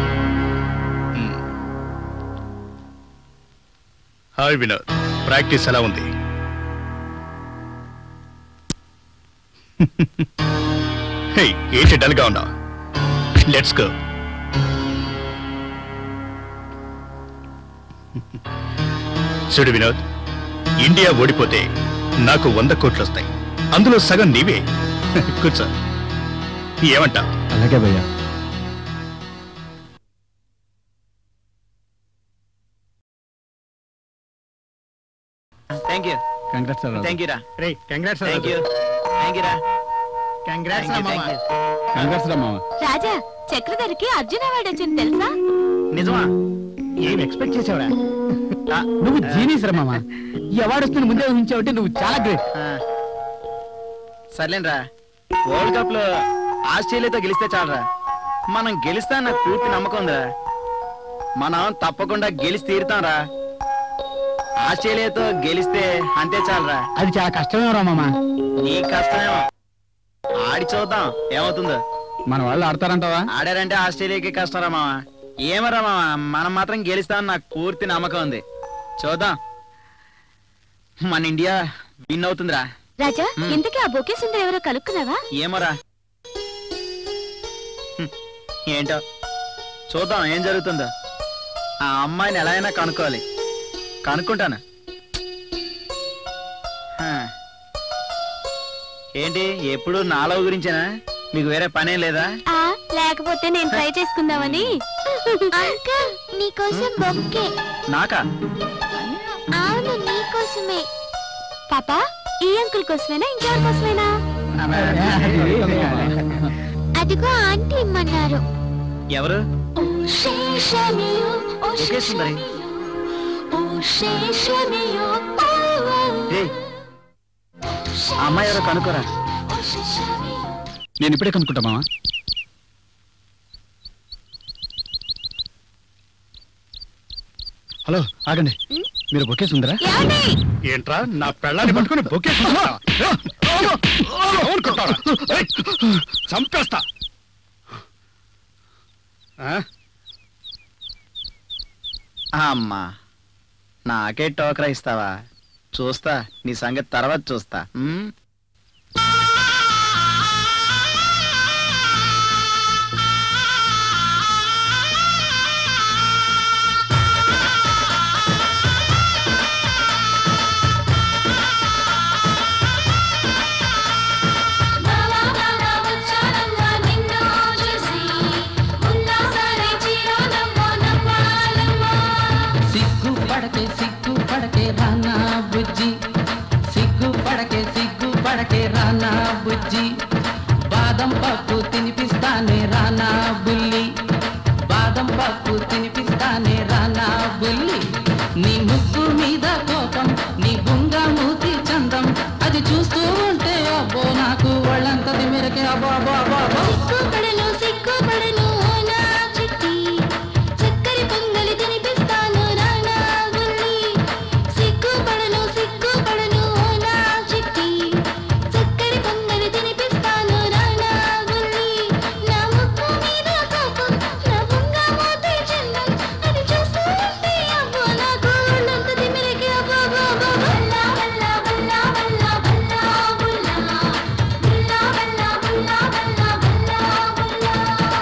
హాయ్ వినోద్ ప్రాక్టీస్ ఎలా ఉంది హే ఏంటి డల్ గా ఉన్నావు లెట్స్ గో చూడు వినోద్ ఇండియా ఓడిపోతే నాకు వంద కోట్లు వస్తాయి అందులో సగం నీవే కూర్చో ఏమంటా అలాగే భయ్యా thank you congrats thank you రా రే congrats thank you thank you రా congrats Thank you, thank you. Congrats రా మామ రాజా చక్రధరికి అర్జున అవార్డు వచ్చింది తెలుసా నిజమా ఏం ఎక్స్పెక్ట్ చేసావురా నువ్వు జీనియస్ రా మామ ఈ అవార్డు వస్తుంది ముందే ఊహించావంటే నువ్వు చాలా గ్రేట్ సర్లేండి రా వరల్డ్ కప్ లో ఆస్ట్రేలియాతో గెలిస్తే చాలరా మనం గెలిస్తా నాకు పూర్తి నమ్మకం ఉందిరా మనం తప్పకుండా గెలిచి తీరుతాంరా ఆస్ట్రేలియాతో గెలిస్తే అంతే చాలరా అది చాలా కష్టమే రా మామ నీ కష్టమేమో ఆడి చూద్దాం ఏమవుతుందో మన వాళ్ళు ఆడతారంటావా ఆడారంటే ఆస్ట్రేలియాకి కష్టంరా మామ ఏమరా మామ మనం మాత్రం గెలుస్తామని నాకు పూర్తి నమ్మకం ఉంది చూద్దాం మన ఇండియా విన్ అవుతుందిరా రాజా మ్. ఇంతకీ ఆ బొకే సుందర ఎవరో కలుక్కున్నావా ఏమోరా హ్మ్, ఏంటో చూద్దాం ఏం జరుగుతుందో ఆ అమ్మాయిని ఎలా అయినా కనుక్కోవాలి కనుక్కుంటాను హా. ఏంటి ఎప్పుడు నాలో గురించేనా మీకు వేరే పనేం లేదా ఆ లేకపోతే నేను ట్రై చేసుకుందామని అంకల్ నీకోసం బొక్కే నాకా అవును నీకోసమే పాపా ఈ అంకుల్ కోసమేనా ఇంకెవరి కోసమేనా అదిగో ఆంటీ ఇమ్మన్నారు ఎవరు ఒకే సుందరి ఏయ్, ఆ అమ్మాయి ఎవరో కనుక్కోరా నేను ఇప్పుడే కనుక్కుంటా మావా హలో ఆగండి మీరు బొకే సుందరా ఏంట్రా నా పెళ్ళాన్ని పట్టుకుని బొకే సుందరా? అవును కొట్టారా? ఏయ్, చంపేస్తా ఆ? అమ్మా నాకే టోకరా ఇస్తావా చూస్తా నీ సంగతి తర్వాత చూస్తా ఉమ్? సిగ్గు పడకే సిగ్గు పడకే రానా బుజ్జి సిగ్గు పడకే సిగ్గు పడకే రానా బుజ్జి బాదం పప్పు తినిపిస్తానే రానా బుల్లి బాదం పప్పు తినిపిస్తానే రానా బుల్లి నీ ముగ్గు మీద కోపం నీ బుంగ మూతి చందం అది చూస్తూ ఉంటే అబ్బో నాకు వాళ్ళంతది మెరకే అబ్బో అబ్బో అబ్బో అబ్బో సిగ్గుపడను సిగ్గుపడను ఓ నా చిట్టి చక్కరి పొంగలి తినిపిస్తాను రానా బుల్లి సిగ్గుపడను సిగ్గుపడను ఓ నా చిట్టి చక్కరి పొంగలి తినిపిస్తాను రానా బుల్లి నా ముక్కు మీద కోపం నా బుంగ మోతే చందం అది చూస్తూ ఉంటే అబ్బో నాకు ఒళ్ళంత తిమిరికి అబ్బో అబ్బో అబ్బో బల్లా బల్లా బల్లా బల్లా బల్లా బుల్లా బుల్లా బల్లా బుల్లా బల్లా బల్లా బుల్లా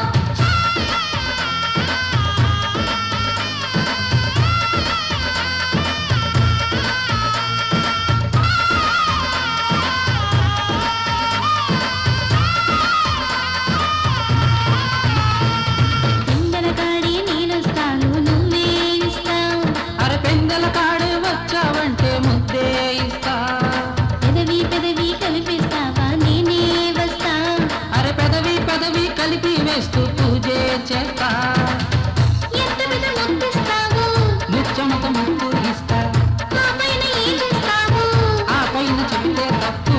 పిందెల కాడి నేనొస్తాను నువ్వే ఇస్తావు అరే పెందల కాడే వచ్చావంటే ముద్దే ఇస్తా పెదవి పెదవి కలిపిస్తావా నేనే వస్తా అరే పెదవి పెదవి కలిపి వేస్తూ పూజే చేస్తా ఎంత పెద్ద ముద్దిస్తావు ముచ్చమత ముక్కు ఇస్తా మా పైన ఏం చేస్తావు ఆ పైన చెబితే తప్పు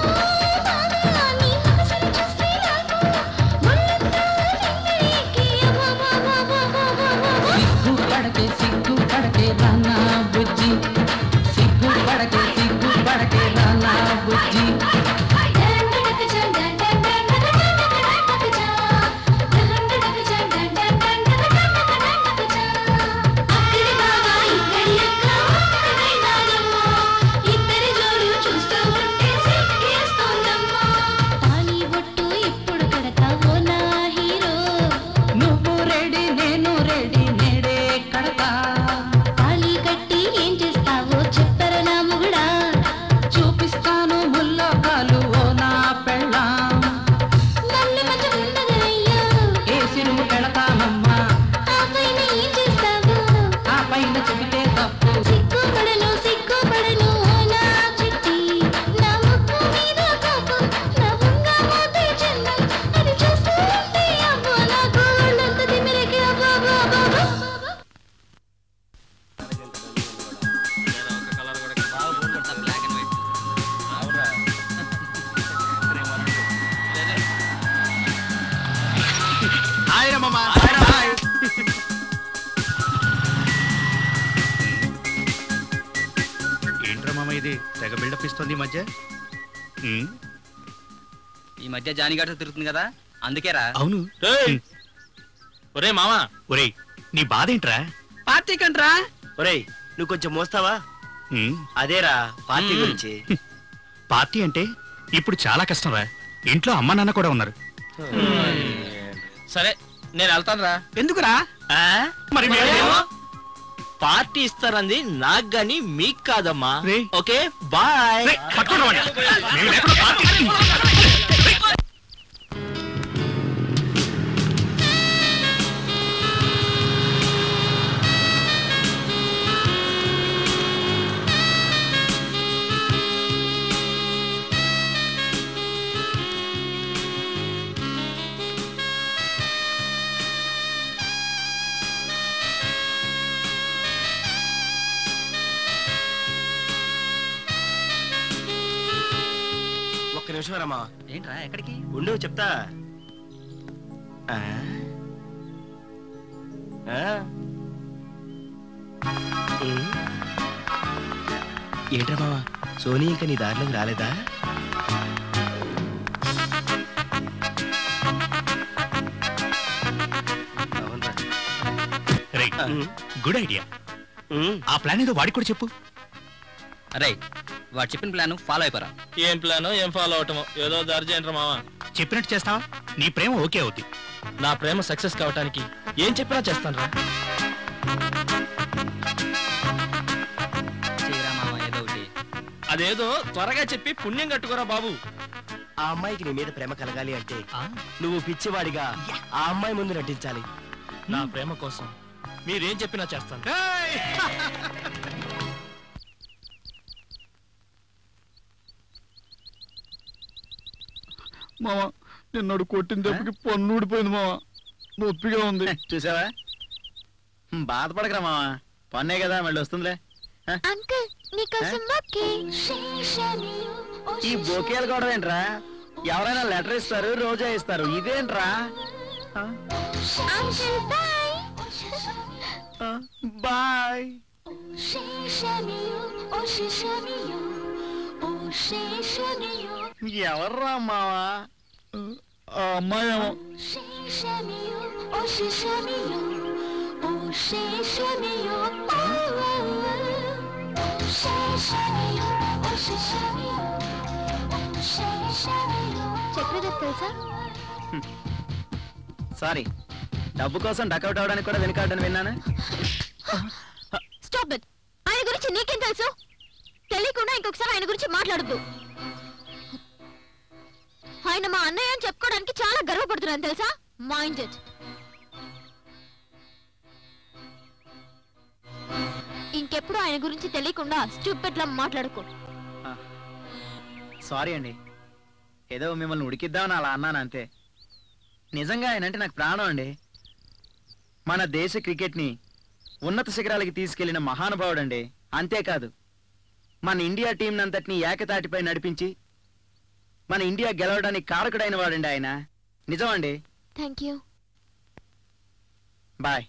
నీ మనసును చూస్తే నాకు ఒళ్ళంతా నింగికి అవ్వవ్వవ్వవ్వవ్వవ్వవ్వ. సిగ్గు పడకే సిగ్గు పడకే రానా బుజ్జి సిగ్గు పడకే సిగ్గు పడకే రానా బుజ్జి డండడక చం డండడక డండడక చం డండడక చం బాయ్ రమ్మా బాయ్ ఏంట్రా మామ ఇది తెగ బిల్డప్ ఇస్తుంది ఈ మధ్య ఉమ్, ఈ మధ్య జానిగాట తిరుగుతుంది కదా అందుకేరా అవును ఒరే మామా ఒరేయ్ నీ బాధ ఏంట్రా పార్టీ కంట్రా ఒరేయ్ నువ్వు కొంచెం మోస్తావా ఉమ్, అదేరా పార్టీ మ్మ్. గురించి పార్టీ అంటే ఇప్పుడు చాలా కష్టం రా ఇంట్లో అమ్మ నాన్న కూడా ఉన్నారు సరే నేను వెళ్తాను రా ఎందుకురా మరి మేమేమో? పార్టీ ఇస్తారంది నాకు గాని మీకు కాదమ్మా రేయ్. ఓకే బాయ్ రేయ్, పట్టుకోండి వాడిని. మేము లేకుండా పార్టీ ఒక్క నిమిషం రమ్మా ఏంట్రా ఎక్కడికి ఉండు చెప్తా ఆ? ఆ? ఉమ్. ఏంట్రా మావా సోనీ ఇంకా నీ దారిలోకి రాలేదా అవునరా. రేయ్, ఉమ్. గుడ్ ఐడియా ఉమ్. ఆ ప్లాన్ ఏదో వాడికి కూడా చెప్పు అరే వాడు చెప్పిన ప్లాన్ ఫాలో అయిపోరా ఏం ప్లాన్ ఏం ఫాలో అవటమో ఏదో దారి చేయండి మావా చెప్పినట్టు చేస్తావా నీ ప్రేమ ఓకే అవుద్ది నా ప్రేమ సక్సెస్ కావటానికి ఏం చెప్పినా చేస్తాను రా చేయరా మామ ఏదో ఒకటి అదేదో త్వరగా చెప్పి పుణ్యం కట్టుకోరా బాబు ఆ అమ్మాయికి నీ మీద ప్రేమ కలగాలి అంటే నువ్వు పిచ్చివాడిగా ఆ అమ్మాయి ముందు నటించాలి నా ప్రేమ కోసం మీరేం చెప్పినా చేస్తాను మామ నిన్నడు కొట్టిన దెబ్బకి పన్ను ఊడిపోయింది మామ నొప్పిగా ఉంది చూసావా హ్మ్, బాధపడకరా మామ పన్నే కదా మళ్ళీ వస్తుందిలే అంకుల్ నీకోసం బొకే ఈ బొకేలు కూడా ఏంట్రా ఎవరైనా లెటర్ ఇస్తారు రోజా ఇస్తారు ఇదేంట్రా అంకుల్ బాయ్ బాయ్ ఎవర్రా మావా ఆ అమ్మాయి ఏమో చక్రవర్తి తెలుసా సారీ డబ్బు కోసం డకౌట్ అవడానికి కూడా వెనుకాడని విన్నాను స్టాప్ ఇట్ ఆయన గురించి నీకేం తెలుసు తెలియకుండా ఇంకొకసారి ఆయన గురించి మాట్లాడద్దు ఆయన మా అన్నయ్య అని చెప్పుకోవడానికి చాలా గర్వపడుతున్నాను తెలుసా మైండ్ ఇట్ ఇంకెప్పుడు ఆయన గురించి తెలియకుండా స్టూపెట్ లా మాట్లాడుకో సారీ అండి ఏదో మిమ్మల్ని ఉడికిద్దామని అలా అన్నాను అంతే నిజంగా ఆయన అంటే నాకు ప్రాణం అండి మన దేశ క్రికెట్ని ఉన్నత శిఖరాలకి తీసుకెళ్లిన మహానుభావుడు అండి అంతేకాదు మన ఇండియా టీం అంతటిని ఏకతాటిపై నడిపించి మన ఇండియా గెలవడానికి కారకుడైన వాడండి ఆయన నిజమండి థ్యాంక్ యూ బాయ్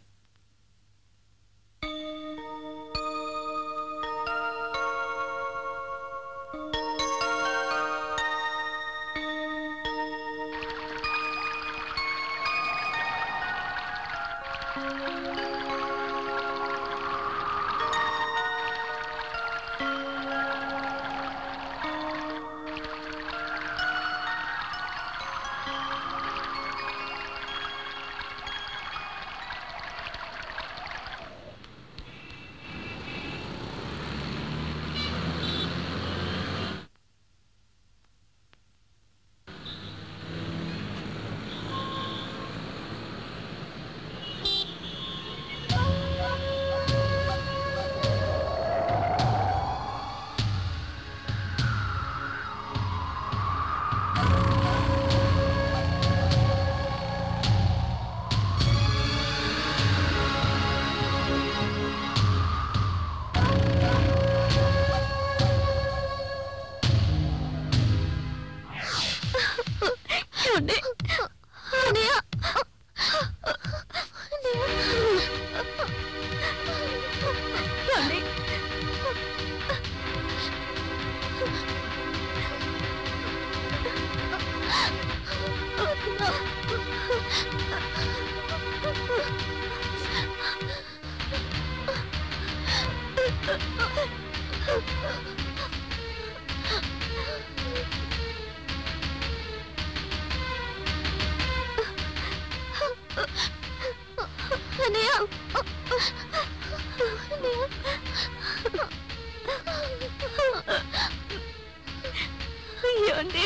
ఏమండి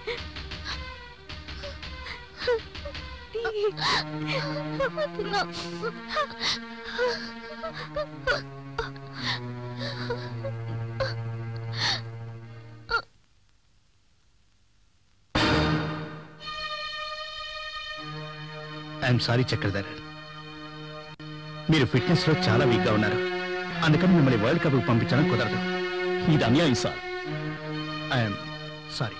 ఐఎమ్ సారీ చక్రధర్ మీరు ఫిట్నెస్ లో చాలా వీక్ గా ఉన్నారు అందుకని మిమ్మల్ని వరల్డ్ కప్ పంపించడం కుదరదు ఇది అన్యాయం సార్ ఐఎమ్ సారీ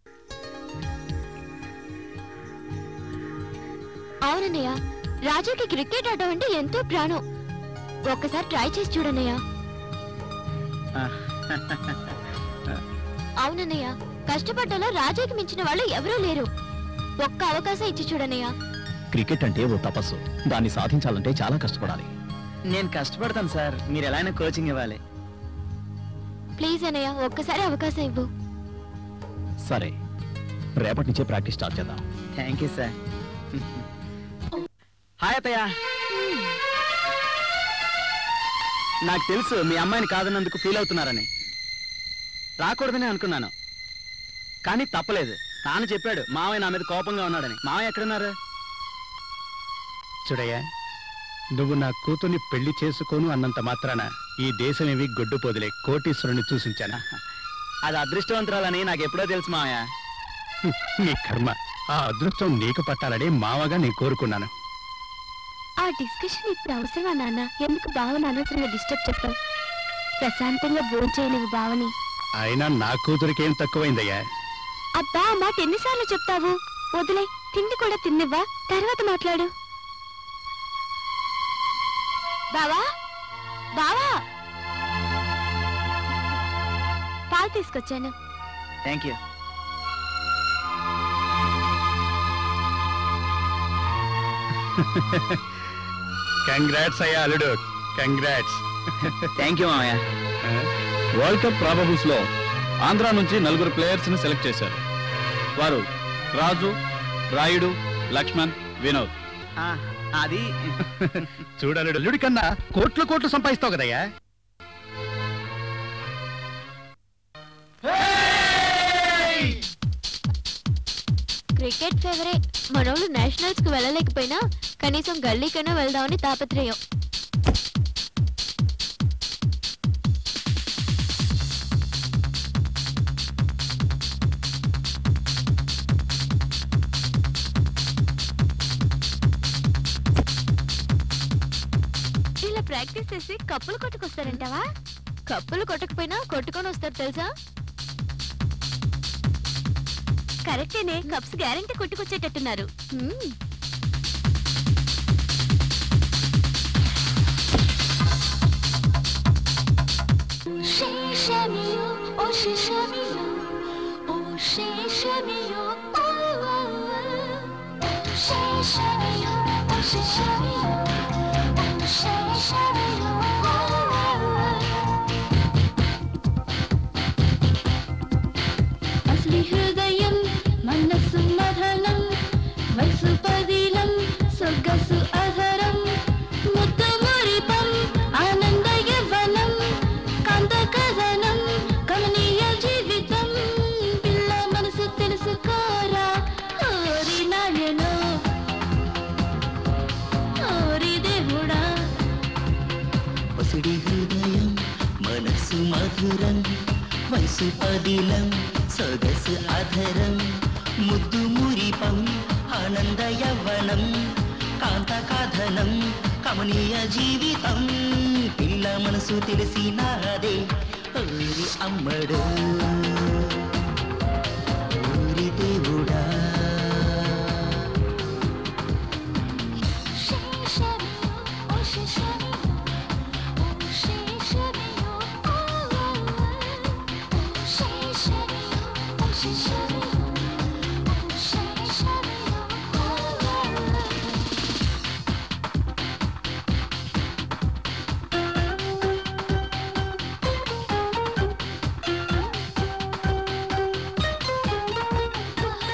అవునన్నయ్య రాజుకి క్రికెట్ ఆడడం అంటే ఎంతో ప్రాణం ఒక్కసారి ట్రై చేసి చూడన్నయ్య అవునన్నయ్య కష్టపడ్డలో రాజాకి మించిన వాళ్ళు ఎవరూ లేరు ఒక్క అవకాశం ఇచ్చి చూడన్నయ్య క్రికెట్ అంటే ఓ తపస్సు దాన్ని సాధించాలంటే చాలా కష్టపడాలి నేను కష్టపడతాను సార్ మీరు ఎలా అయినా కోచింగ్ ఇవ్వాలి ప్లీజ్ అన్నయ్య ఒక్కసారి అవకాశం ఇవ్వు సరే రేపటి నుంచే ప్రాక్టీస్ స్టార్ట్ చేద్దాం థ్యాంక్ యూ సార్ హాయ్ అత్తయ్య నాకు తెలుసు మీ అమ్మాయిని కాదన్నందుకు ఫీల్ అవుతున్నారని రాకూడదని అనుకున్నాను కానీ తప్పలేదు తాను చెప్పాడు మావయ్య నా మీద కోపంగా ఉన్నాడని మావయ్య ఎక్కడున్నారు చూడయ్యా నువ్వు నా కూతుర్ని పెళ్లి చేసుకోను అన్నంత మాత్రాన ఈ దేశం ఏవి గొడ్డు పోదులే కోటీశ్వరుని చూసించానా అది అదృష్టవంతురాలని నాకు ఎప్పుడో తెలుసు మావయ్య నీ కర్మ ఆ అదృష్టం నీకు పట్టాలని మావగా నేను కోరుకున్నాను ఆ డిస్కషన్ ఇప్పుడు అవసరమా నాన్న ఎందుకు బావని అనవసరంగా డిస్టర్బ్ చేస్తావు ప్రశాంతంగా భోజనం చేయలేవు బావని అయినా నా కూతురికేం తక్కువైందయ్యా అబ్బా ఆ మాట ఎన్నిసార్లు చెప్తావు వదిలే తిండి కూడా తిన్నివ్వా తర్వాత మాట్లాడు బావా బావా పాలు తీసుకొచ్చాను థ్యాంక్ యూ కంగ్రాట్స్ అయ్యా అల్లుడు కంగ్రాట్స్ థ్యాంక్ యూ మామయ్య వరల్డ్ కప్ ప్రాబబుల్స్ లో ఆంధ్ర నుంచి నలుగురు ప్లేయర్స్ ని సెలెక్ట్ చేశారు వారు రాజు రాయుడు లక్ష్మణ్ వినోద్ అది చూడలుడు అల్లుడి కన్నా కోట్లు కోట్లు సంపాదిస్తావు కదయ్యా క్రికెట్ ఫేవరెట్ మనోళ్ళు నేషనల్స్ కి వెళ్ళలేకపోయినా కనీసం గల్లీకైనా వెళ్దామని తాపత్రయం ఇలా ప్రాక్టీస్ చేసి కప్పులు కొట్టుకొస్తారంటావా కప్పులు కొట్టకపోయినా కొట్టుకొని వస్తారు తెలుసా కరెక్టేనే కప్స్ గ్యారంటీ కొట్టుకొచ్చేటట్టున్నారు హ్మ్. అసలి హృదయం మనసు మధనం వయసు పదిలం సొగసు అధరం ముద్దు మురిపం ఆనంద యవ్వనం కాంత కథనం కమనీయ జీవితం పిల్ల మనసు తెలుసుకోరా ఓరి నాయనో ఓరి దేవుడా పసిడి హృదయం మనసు మధురం వయసు పదిలం సొగసు అధరం ముద్దు మురిపం ఆనంద యవ్వనం కాంత కాధనం కమనీయ జీవితం పిల్ల మనసు తెలిసినాదే ఓరి అమ్మడు ఓరి దేవుడా ఆ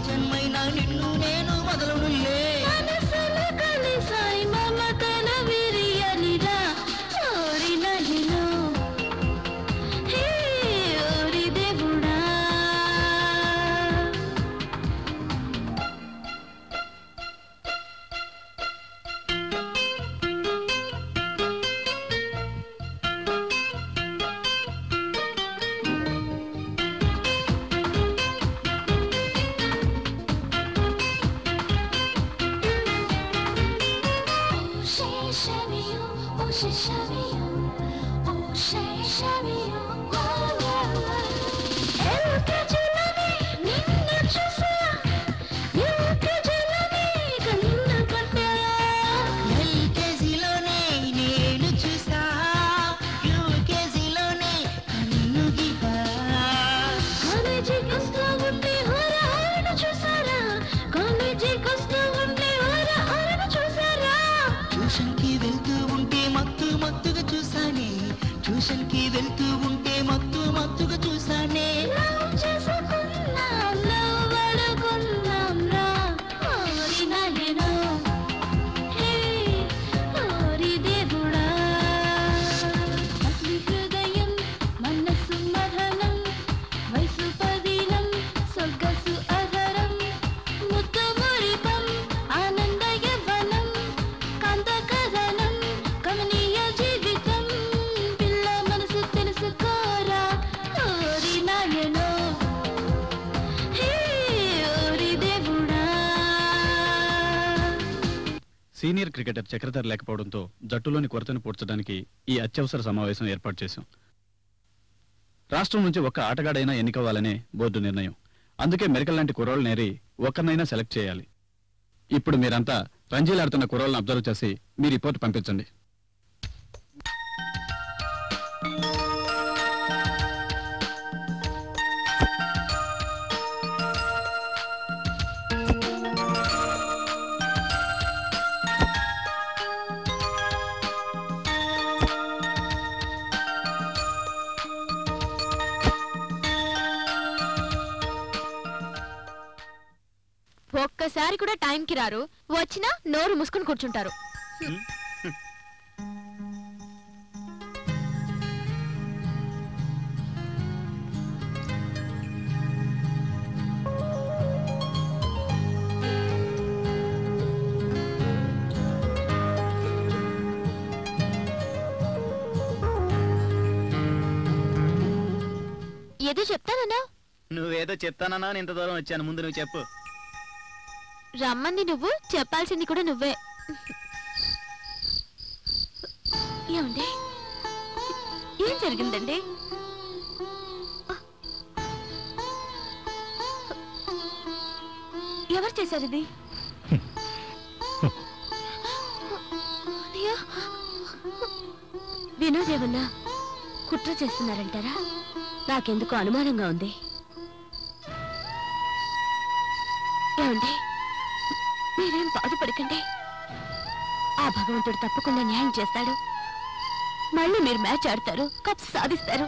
జన్మైనా నిన్ను నేను వదలనులే మనసులు కలిసాయి మమతల విరియలిరా ఓరిన నిలో హే ఓరి దేవుడా Oh, say, Shabby, oh, oh, say, Shabby, oh, oh, say, Shabby, oh, oh, oh, oh. ఎల్కేజీలోనే నిన్ను చూసా, యూకేజీలోనే కన్ను కొట్టా. ఎల్కేజీలోనే నేను చూసా యూకేజీలోనే కన్ను గిపా కాలేజీకి వస్తూ ఉంటే హోర హోరన చూసారా? కాలేజీకి వస్తూ ఉంటే హోర హోరన చూసారా? ట్యూషన్కి వెళ్తూ ఉంటే మత్తు మత్తుగా చూసానే ట్యూషన్కి వెళ్తూ ఉంటే మత్తు మత్తుగా చూసానే లవ్ చేసుకున్నాం, లవ్ అడుగున్నాం రా. ఓరి నాయనా, హే, ఓరి దేవుడా. అసలు హృదయం, మనసు మదనం, వయసు పదిలం, సొగసు అధరం, ముద్దు మురిపం, ఆనంద యవ్వనం, కాంత కథనం, కమనీయ జీవితం, పిల్ల మనసు తెలుసుకోరా ఓరి నాయనో హే ఓరి దేవుడా సీనియర్ క్రికెటర్ చక్రధర్ లేకపోవడంతో జట్టులోని కొరతను పూడ్చడానికి ఈ అత్యవసర సమావేశం ఏర్పాటు చేశాం రాష్ట్రం నుంచి ఒక్క ఆటగాడైనా ఎన్నికవ్వాలనే బోర్డు నిర్ణయం అందుకే మెరికల్ లాంటి కుర్రోళ్ళు నేరి ఒక్కరినైనా సెలెక్ట్ చేయాలి ఇప్పుడు మీరంతా రంజీలాడుతున్న కుర్రోళ్ళని అబ్జర్వ్ చేసి మీ రిపోర్ట్ పంపించండి ఒక్కసారి కూడా టైంకి రారు వచ్చినా నోరు మూసుకుని కూర్చుంటారు ఏదో చెప్తానన్నా నువ్వేదో చెప్తానన్నా నేను ఇంత దూరం వచ్చాను ముందు నువ్వు చెప్పు రమ్మంది నువ్వు చెప్పాల్సింది కూడా నువ్వే ఏమండి ఏం జరిగిందండి ఎవరు చేశారు ఇది అన్నయ్య, వినోద్ ఏమన్నా కుట్ర చేస్తున్నారంటారా నాకెందుకు అనుమానంగా ఉంది ఏమండి మీరేం బాధపడకండి ఆ భగవంతుడు తప్పకుండా న్యాయం చేస్తాడు మళ్ళీ మీరు మ్యాచ్ ఆడతారు కప్స్ సాధిస్తారు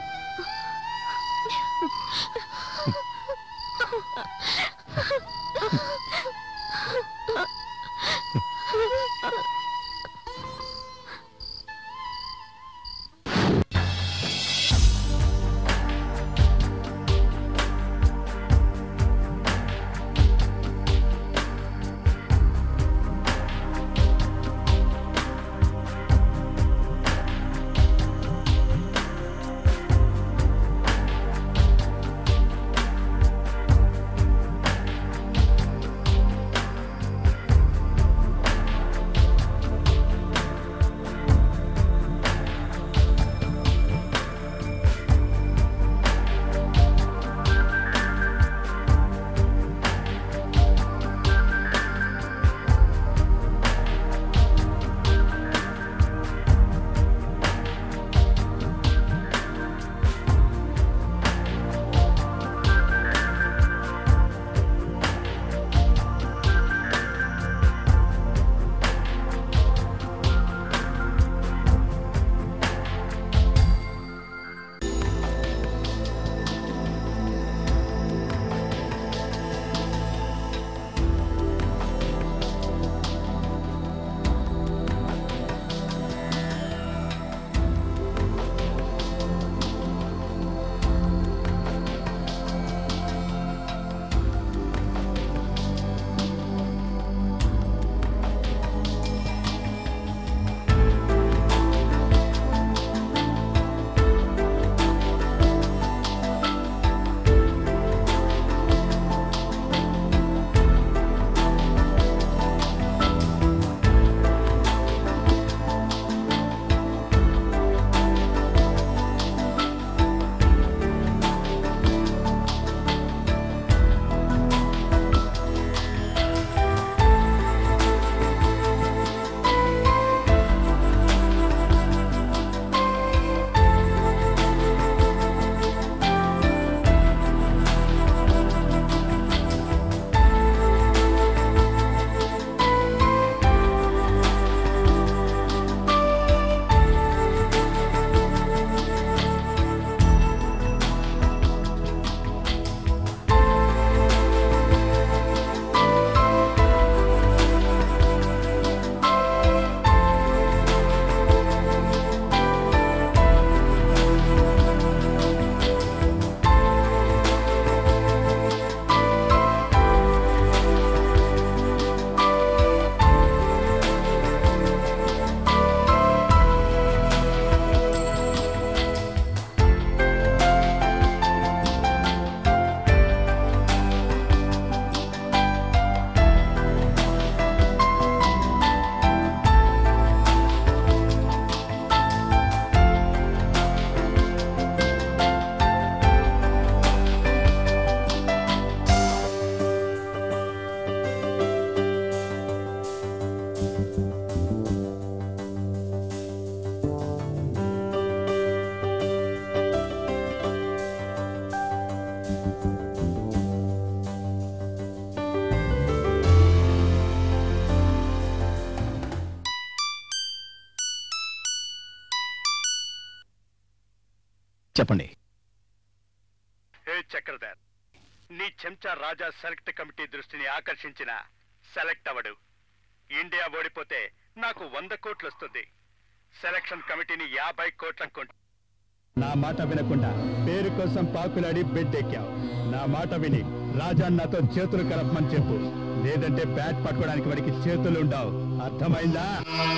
చెప్పండి హే చక్రధర్ నీ చెంచా రాజా సెలెక్ట్ కమిటీ దృష్టిని ఆకర్షించిన సెలెక్ట్ అవడు ఇండియా ఓడిపోతే నాకు వంద కోట్లు వస్తుంది సెలక్షన్ కమిటీని యాభై కోట్ల కొంట నా మాట వినకుండా పేరు కోసం పాకులాడి బెడ్ ఎక్కావు నా మాట విని రాజా నాతో చేతులు కలపమని చెప్పు లేదంటే బ్యాట్ పట్టుకోవడానికి వాడికి చేతులు ఉండవు అర్థమైందా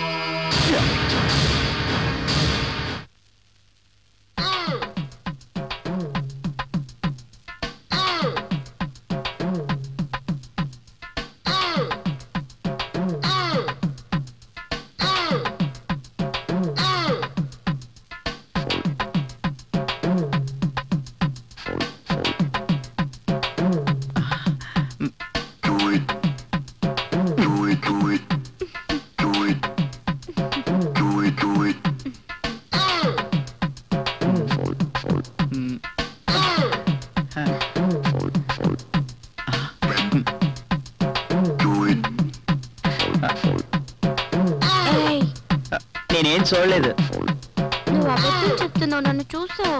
నేనేం చూడలేదు నువ్వు అబద్ధం చెప్తున్నావు నన్ను చూసావు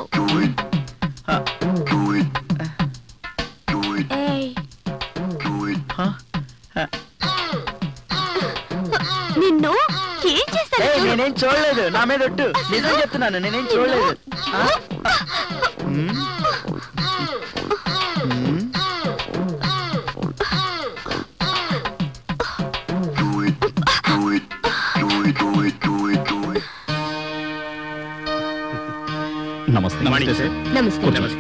ఏయ్. నిన్ను ఏం చేస్తాను ఏయ్, నేనేం చూడలేదు నా మీద ఒట్టు నిజం చెప్తున్నాను నేనేం చూడలేదు ఆ? ఉమ్. ఉమ్. నమస్తే నమస్తే సార్ నమస్తే నమస్తే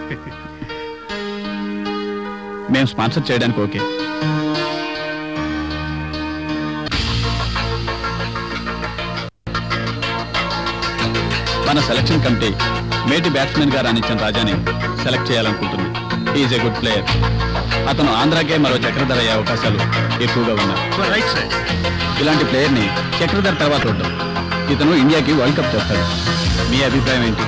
మేము స్పాన్సర్ చేయడానికి ఓకే మన సెలక్షన్ కమిటీ మేటి బ్యాట్స్మెన్ గా రాణించిన రాజాని సెలెక్ట్ చేయాలనుకుంటుంది ఈజ్ ఏ గుడ్ ప్లేయర్ అతను ఆంధ్రాకే మరో చక్రధర అయ్యే అవకాశాలు ఎక్కువగా ఉన్నాయి రైట్ సార్ ఇలాంటి ప్లేయర్ ని చక్రధర తర్వాత చూడడం ఇతను ఇండియాకి వరల్డ్ కప్ తెస్తాడు మీ అభిప్రాయం ఏంటి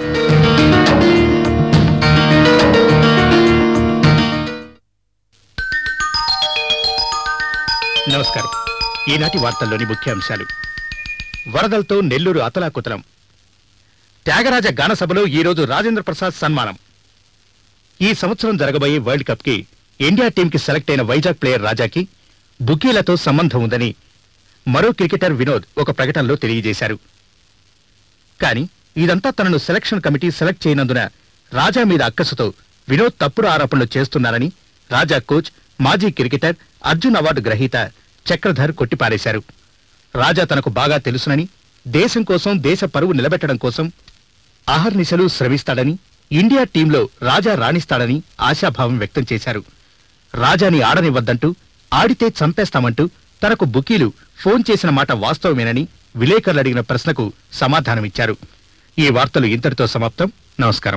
నమస్కారం ఈనాటి వార్తల్లోని ముఖ్యాంశాలు వరదలతో నెల్లూరు అతలాకుతలం త్యాగరాజ గాన సభలో ఈరోజు రాజేంద్ర ప్రసాద్ సన్మానం ఈ సంవత్సరం జరగబోయే వరల్డ్ కప్ కి ఇండియా టీంకి సెలెక్ట్ అయిన వైజాగ్ ప్లేయర్ రాజాకి బుకీలతో సంబంధం ఉందని మరో క్రికెటర్ వినోద్ ఒక ప్రకటనలో తెలియజేశారు కానీ ఇదంతా తనను సెలక్షన్ కమిటీ సెలెక్ట్ చేయనందున రాజా మీద అక్కసుతో వినోద్ తప్పుడు ఆరోపణలు చేస్తున్నారని రాజా కోచ్ మాజీ క్రికెటర్ అర్జున్ అవార్డు గ్రహీత చక్రధర్ కొట్టిపారేశారు రాజా తనకు బాగా తెలుసునని దేశం కోసం దేశ పరువు నిలబెట్టడం కోసం అహర్నిశలు శ్రమిస్తాడని ఇండియా టీంలో రాజా రాణిస్తాడని ఆశాభావం వ్యక్తం చేశారు రాజాని ఆడనివ్వద్దంటూ ఆడితే చంపేస్తామంటూ తనకు బుకీలు ఫోన్ చేసిన మాట వాస్తవమేనని విలేకరులు అడిగిన ప్రశ్నకు సమాధానమిచ్చారు ఈ వార్తలు ఇంతటితో సమాప్తం నమస్కారం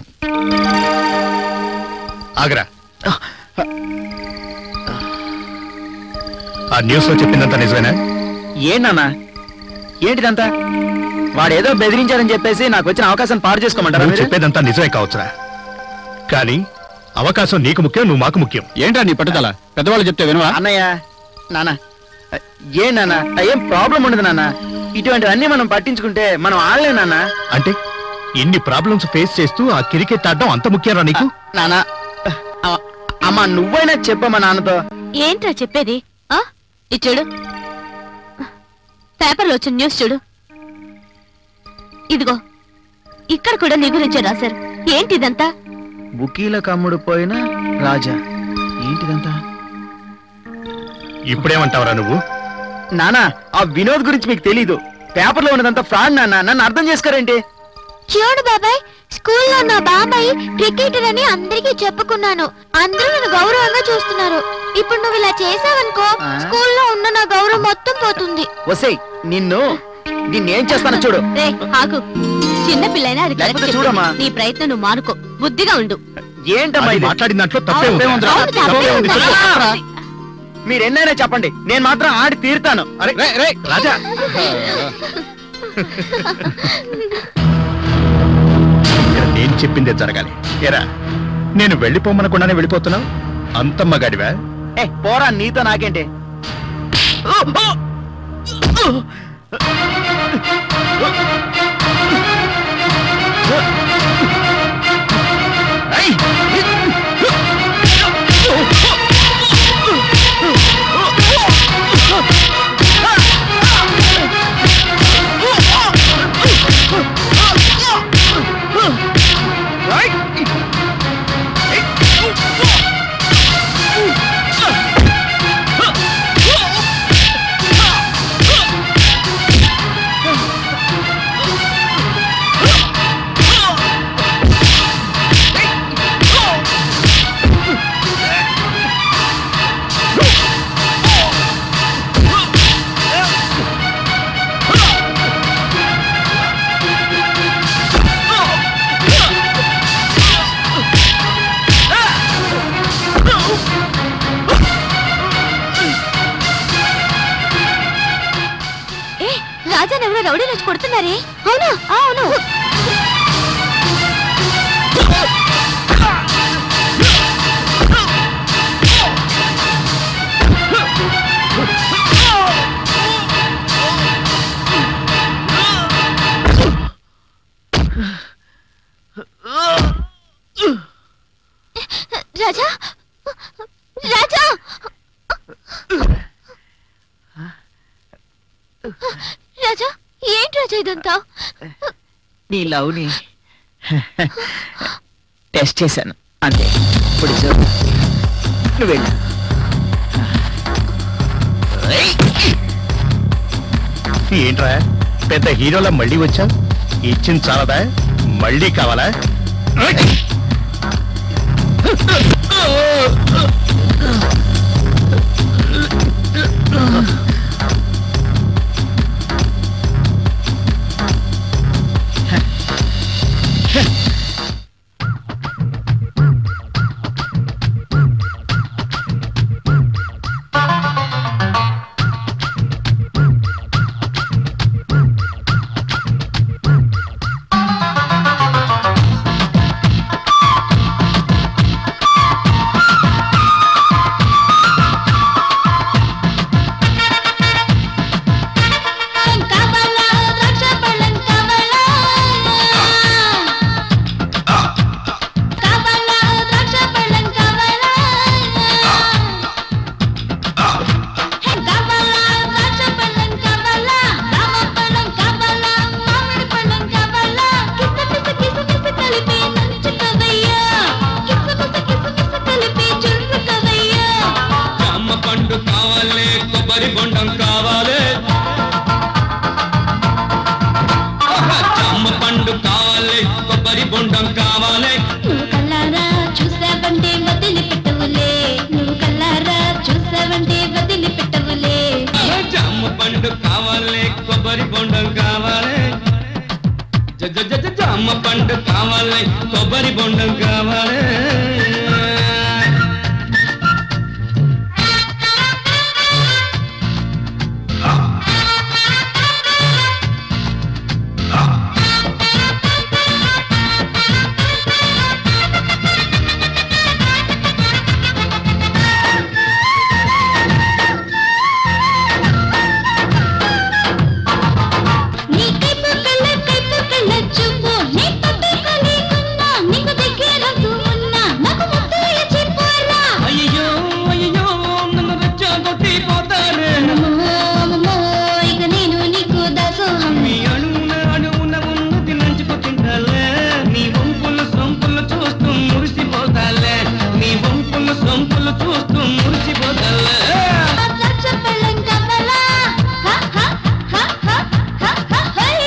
ఆగరా ఆ న్యూస్ లో చెప్పిందంతా నిజమేనా ఏంటన్నా ఏంటిదంతా వాడేదో బెదిరించారని చెప్పేసి నాకు వచ్చిన అవకాశం పాడు చేసుకోమంటారా నువ్వు మీరు? చెప్పేదంతా నిజమే కావచ్చురా కానీ అవకాశం నీకు ముఖ్యం నువ్వు మాకు ముఖ్యం ఏంటా నీ పట్టుదల పెద్దవాళ్ళు చెప్తే వినవా అన్నయ్య నాన్న ఏం నాన్న ఏం ప్రాబ్లం ఉండదు నాన్న ఇటువంటివన్నీ మనం పట్టించుకుంటే మనం ఆడలేం నాన్న అంటే ఇన్ని ప్రాబ్లమ్స్ ఫేస్ చేస్తూ ఆ క్రికెట్ ఆడడం అంత ముఖ్యం రా నీకు నాన్న అ- అమ్మా నువ్వైనా చెప్పమ్మా నాన్నతో ఏంట్రా చెప్పేది ఆ ఇది చూడు పేపర్లో వచ్చిన న్యూస్ చూడు ఇదిగో ఇక్కడ కూడా నీ గురించే రాశారు ఏంటి ఇదంతా బుకీల కమ్ముడు పోయిన రాజా ఏంటిదంతా ఇప్పుడేమంటావురా నువ్వు నానా ఆ వినోద్ గురించి మీకు తెలీదు పేపర్లో ఉన్నదంతా ఫ్రాడ్ నాన్న నన్ను అర్థం చేసుకోరేంటి చూడు బాబాయ్ స్కూల్లో నా బాబాయ్ క్రికెటర్ అని అందరికీ చెప్పుకున్నాను అందరూ నన్ను గౌరవంగా చూస్తున్నారు ఇప్పుడు నువ్వు ఇలా చేసావనుకో ఆ? స్కూల్లో ఉన్న నా గౌరవం మొత్తం పోతుంది వసేయ్ నిన్ను నిన్నేం చేస్తానో చూడు రే ఆగు చిన్న పిల్లైనా అది లేకపోతే కరెక్ట్ చూడమ్మా. నీ ప్రయత్నం నువ్వు మానుకో బుద్ధిగా ఉండు ఏంటమ్మా అది ఇది మాట్లాడిన దాంట్లో తప్పే తప్పే ఉంది ఉందిరా. అవును, తప్పే తప్పే ఉంది. ఉంది. చెప్పు. మీరు ఎన్నైనా చెప్పండి నేను మాత్రం ఆడి తీరుతాను అరే రే, రే, రాజా ఇక్కడ నేను చెప్పిందే జరగాలి ఎరా నేను వెళ్ళిపోమనకుండానే వెళ్ళిపోతున్నావు అంతమ్మ గడివా ఏ పోరా నీతో నాకేంటి రాజా ఎవరో రౌడీలు వచ్చి కొడుతున్నారే అవునా ఆ, అవును రాజా రాజా రాజా ఏంటి రాజా ఇదంతా నీ లవ్ని టెస్ట్ చేశాను అంతే ఇప్పుడు చూడు నువ్వు వెళ్ళు ఏంట్రా పెద్ద హీరోలా మళ్ళీ వచ్చా ఇచ్చింది చాలదా మళ్ళీ కావాలా కావాలా ద్రాక్ష పళ్ళం కావాలా కావాలా ద్రాక్ష పళ్ళం కావాలా హే కావాలా ద్రాక్ష పళ్ళం కావాలా రామ పళ్ళం కావాలా మామిడి పళ్ళం కావాలా కిస కిస కిస కిస కలిపి నంచుకోవయ్యా కిస కిస కిస కిస కలిపి చురుకోవయ్యా అమ్మ పండు కావాలి కొబ్బరి బొండం కావాలి అమ్మ పండు కావాలి కొబ్బరి బొండం కావాలి నువ్వు కల్లారా చూసావంటే వదిలి పెట్టవులే నువ్వు కల్లారా చూసావంటే వదిలి పెట్టవులే అమ్మ పండు కావాలి కొబ్బరి బొండం కావాలి జ జ జ జ అమ్మ పండు కావాలి కొబ్బరి బొండం కావాలి నీ కైపు కళ్ళ కైపు కళ్ళ చూపు నీ పట్టు కలిగున్నా నీకు దగ్గరకు ఉన్నా నాకు ముద్దు ఇచ్చి పోరా అయ్యో అయ్యో నన్ను రెచ్చగొట్టి పోతారు అమ్మో, అమ్మో, ఇక నేను నీకు దాసోహం మీ అణువున అణువున ఉన్నది నంచుకు తింటాలే నీ వంపులు సొంపులు చూస్తూ మురిసిపోతాలే నీ వంపులు సొంపులు చూస్తూ మురిసిపోతాలే ద్రాక్ష పళ్ళం కావాలా హ, హ, హ, హ, హ, హ, హై.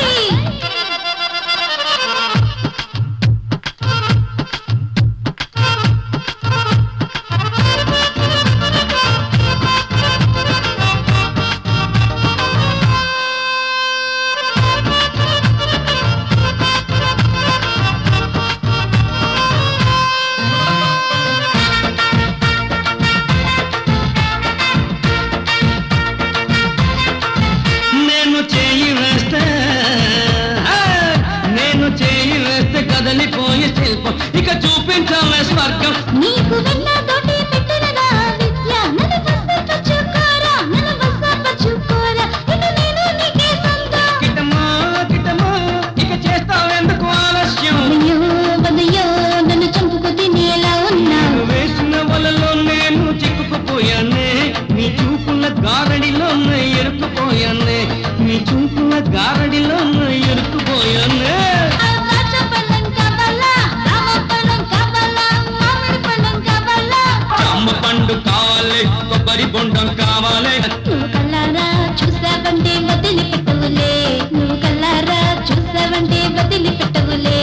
నేను చేయి వేస్తే ఆ, నేను చేయి వేస్తే కదలిపోయి శిల్పం ఇక చూపించాలే స్వర్గం నీకు వెన్న తోటి పెట్టిన నా విద్య నన్ను వసపచ్చుకోరా నన్ను వసపచ్చుకోరా ఇక నేను నీకే సొంతం కిటమా కిటమా ఇక చేస్తావెందుకు ఆలస్యం అయ్యో బదయ్యో నన్ను చంపుకు తినేలా ఉన్నావు నువ్వు వేసిన వలలో నేను చిక్కుకుపోయానే నీ చూపుల గారడిలో ఎరుకుపోయానే నీ చూపుల గారడిలో ఎరుకుపోయానే ద్రాక్ష పళ్ళం కావాలా రామ పళ్ళం కావాలా మామిడి పళ్ళం కావాలా అమ్మ పండు కావాలి కొబ్బరి బొండం కావాలి నువ్వు కల్లారా చూసావంటే వదిలి పెట్టవులే నువ్వు కల్లారా చూసావంటే వదిలి పెట్టవులే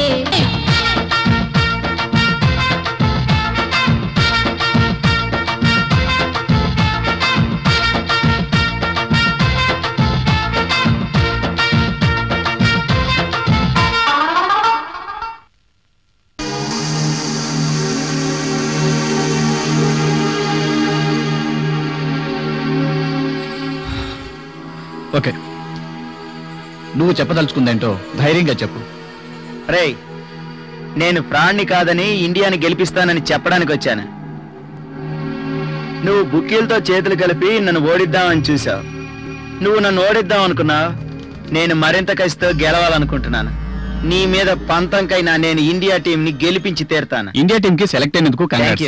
ఓకే నువ్వు చెప్పదలుచుకుందేంటో ధైర్యంగా చెప్పు రేయ్ నేను ప్రాణ్ణి కాదని ఇండియాని గెలిపిస్తానని చెప్పడానికి వచ్చాను నువ్వు బుక్కీలతో చేతులు కలిపి నన్ను ఓడిద్దామని చూసావు నువ్వు నన్ను ఓడిద్దాం అనుకున్నావు నేను మరింత కసితో గెలవాలనుకుంటున్నాను నీ మీద పంతంకైనా నేను ఇండియా టీంని గెలిపించి తీరుతాను ఇండియా టీం కి సెలెక్ట్ అయినందుకు థ్యాంక్ కంగ్రాట్స్ యూ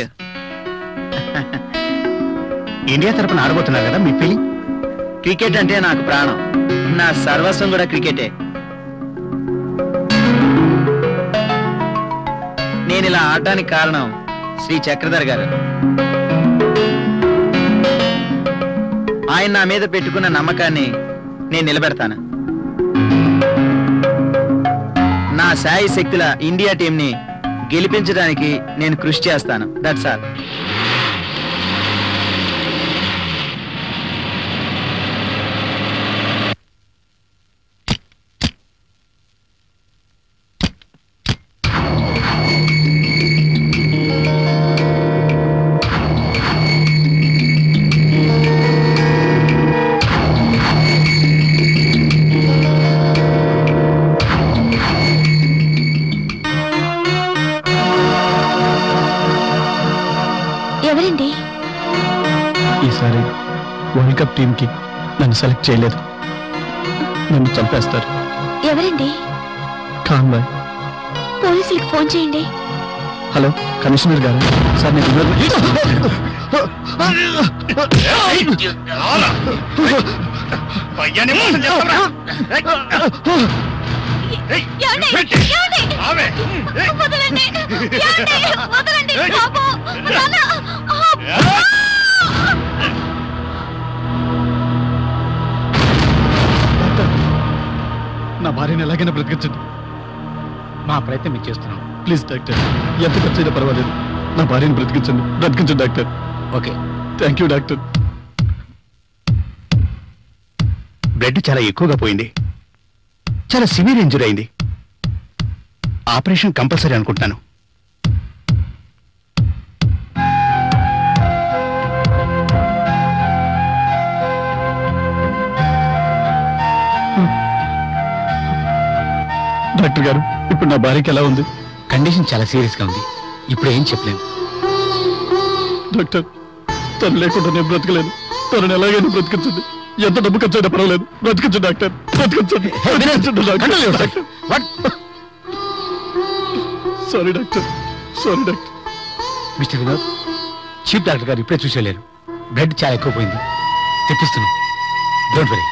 ఇండియా తరపున ఆడబోతున్నారు కదా మీ ఫీలింగ్ క్రికెట్ అంటే నాకు ప్రాణం నా సర్వస్వం కూడా క్రికెటే నేను ఇలా ఆడడానికి కారణం శ్రీ చక్రధర్ గారు ఆయన నా మీద పెట్టుకున్న నమ్మకాన్ని నేను నిలబెడతాను నా సాయి శక్తుల ఇండియా టీంని గెలిపించడానికి నేను కృషి చేస్తాను దట్స్ ఆల్ ఎవరండి ఈసారి వరల్డ్ కప్ టీం కి నన్ను సెలెక్ట్ చేయలేదు నన్ను చంపేస్తారు ఎవరండి ఖాన్ బాయ్ పోలీసులకు ఫోన్ చేయండి హలో కమిషనర్ గారు సార్ నేను ఇవ్వను- ఏమండి? ఏమండి? వదలండి. ఏమండి? వదలండి. బాబు, నాన్న. నా భార్యను ఎలాగైనా బ్రతికించండి మా ప్రయత్నం మేము చేస్తున్నాం ప్లీజ్ డాక్టర్ ఎంత ఖర్చు అయినా పర్వాలేదు నా భార్యను బ్రతికించండి బ్రతికించండి doctor okay thank you doctor blood చాలా ఎక్కువగా పోయింది చాలా సివియర్ ఇంజురీ అయింది ఆపరేషన్ కంపల్సరీ అనుకుంటున్నాను డాక్టర్ గారు ఇప్పుడు నా భార్యకి ఎలా ఉంది కండిషన్ చాలా సీరియస్ గా ఉంది ఇప్పుడు ఏం చెప్పలేము డాక్టర్ తను లేకుండా నేను బ్రతకలేను తనని ఎలాగైనా బ్రతికించండి ఎంత డబ్బు ఖర్చు అయినా పర్వాలేదు బ్రతికించండి డాక్టర్ బ్రతికించండి బ్రతికించండి doctor sorry doctor sorry doctor mister Vinod chief doctor గారు ఇప్పుడే చూసేలేరు బ్లడ్ చాలా ఎక్కువ పోయింది తెప్పిస్తున్నాం డోంట్ వరీ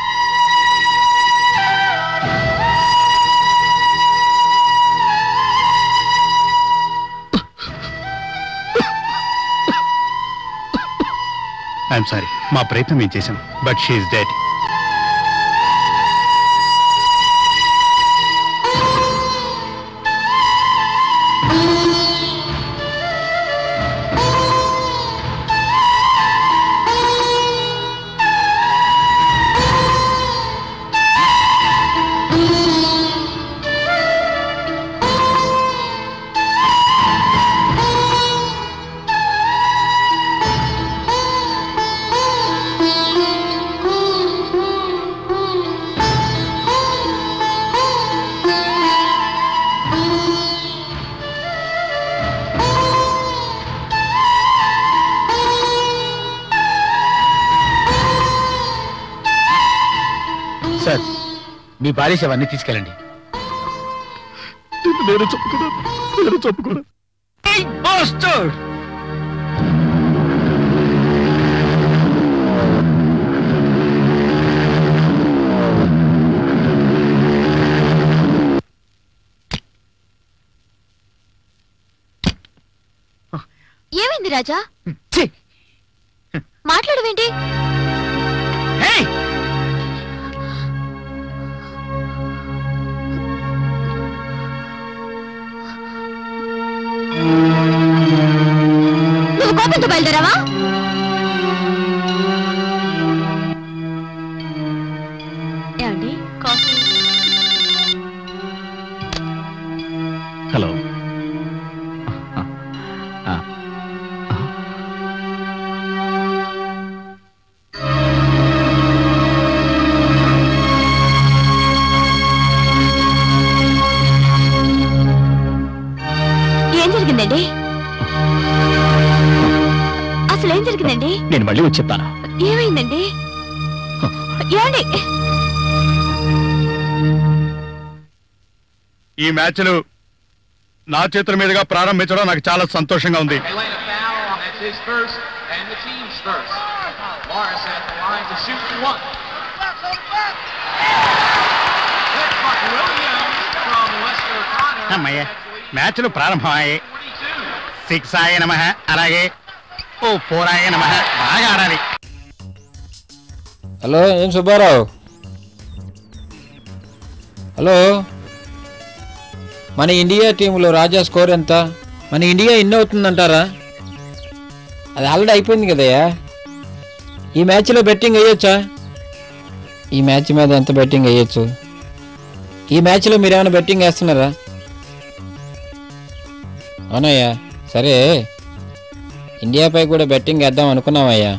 ఐఎమ్ సారీ మా ప్రయత్నం మేము చేశాం బట్ షీఈ్ డెడ్ సార్ మీ భార్య శవాన్ని తీసుకెళ్ళండి నేను చెప్పుకున్నాను నేను చెప్పుకున్నాను ఏమైంది రాజా మాట్లాడవేంటి నువ్వు కోపంతో బయలుదేరావా ఏమండి కాఫీ హలో మళ్ళీ వచ్చి చెప్తాను ఏమైందండి ఏమండి ఈ మ్యాచ్లు నా చేతుల మీదుగా ప్రారంభించడం నాకు చాలా సంతోషంగా ఉంది That's his first and the team's first. Morris at the line to shoot one. Buck Williams from Lester Connor. అమ్మయ్య మ్యాచ్లు ప్రారంభమయ్యాయి సిక్స్ ఆయ నమ అలాగే ఓ ఫోర్ ఆయ నమ బాగా ఆడాలి హలో ఏం సుబ్బారావు హలో మన ఇండియా టీంలో రాజా స్కోర్ ఎంత మన ఇండియా ఇన్ అవుతుందంటారా అది ఆల్రెడీ అయిపోయింది కదయ్యా ఈ మ్యాచ్లో బెట్టింగ్ వేయొచ్చా ఈ మ్యాచ్ మీద ఎంత బెట్టింగ్ వేయొచ్చు ఈ మ్యాచ్లో మీరు ఏమైనా బెట్టింగ్ వేస్తున్నారా అవునయ్యా సరే ఇండియాపై కూడా బెట్టింగ్ వేద్దాం అనుకున్నామయ్యా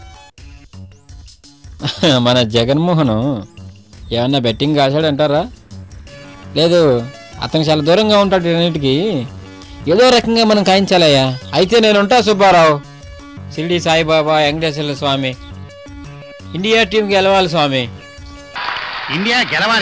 మన జగన్మోహన్ ఏమన్నా బెట్టింగ్ కాశాడంటారా లేదు అతను చాలా దూరంగా ఉంటాడు అన్నిటికీ ఏదో రకంగా మనం కాయించాలయ్యా అయితే నేను ఉంటా సుబ్బారావు షిరిడి సాయిబాబా వెంకటేశ్వర స్వామి ఇండియా టీం గెలవాలి స్వామి ఇండియా గెలవాలి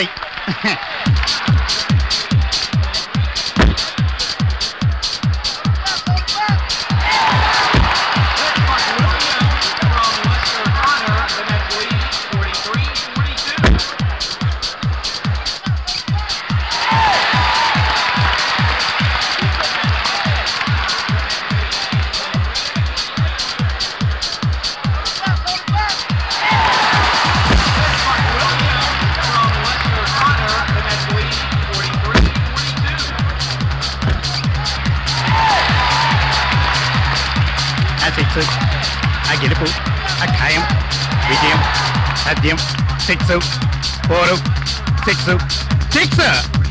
ఆ సిక్స్ ఆ గెలుపు ఆ ఖాయం విజయం సత్యం six four six six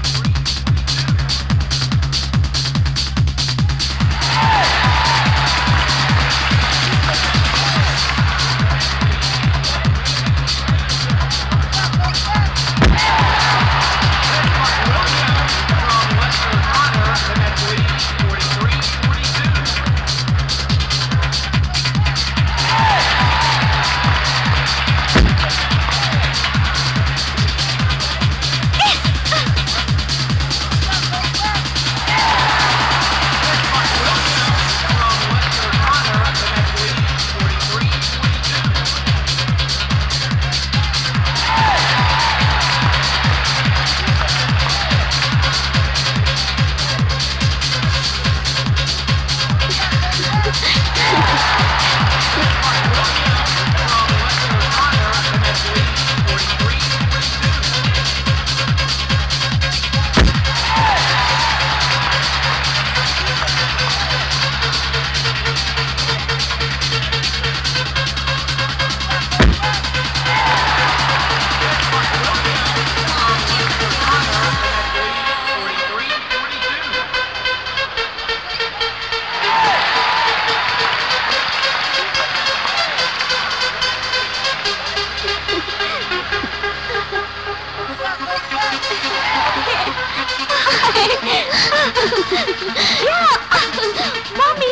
mummy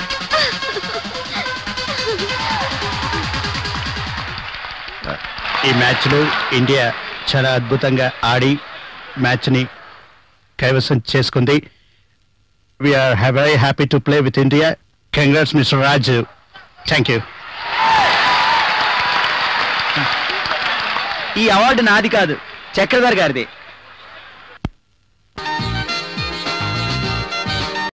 ఈ మ్యాచ్లో ఇండియా చాలా అద్భుతంగా ఆడి మ్యాచ్ని కైవసం చేసుకుంది we're very happy to play with India congrats mister Raj thank you ఈ అవార్డు నాది కాదు చక్రధర్ గారిది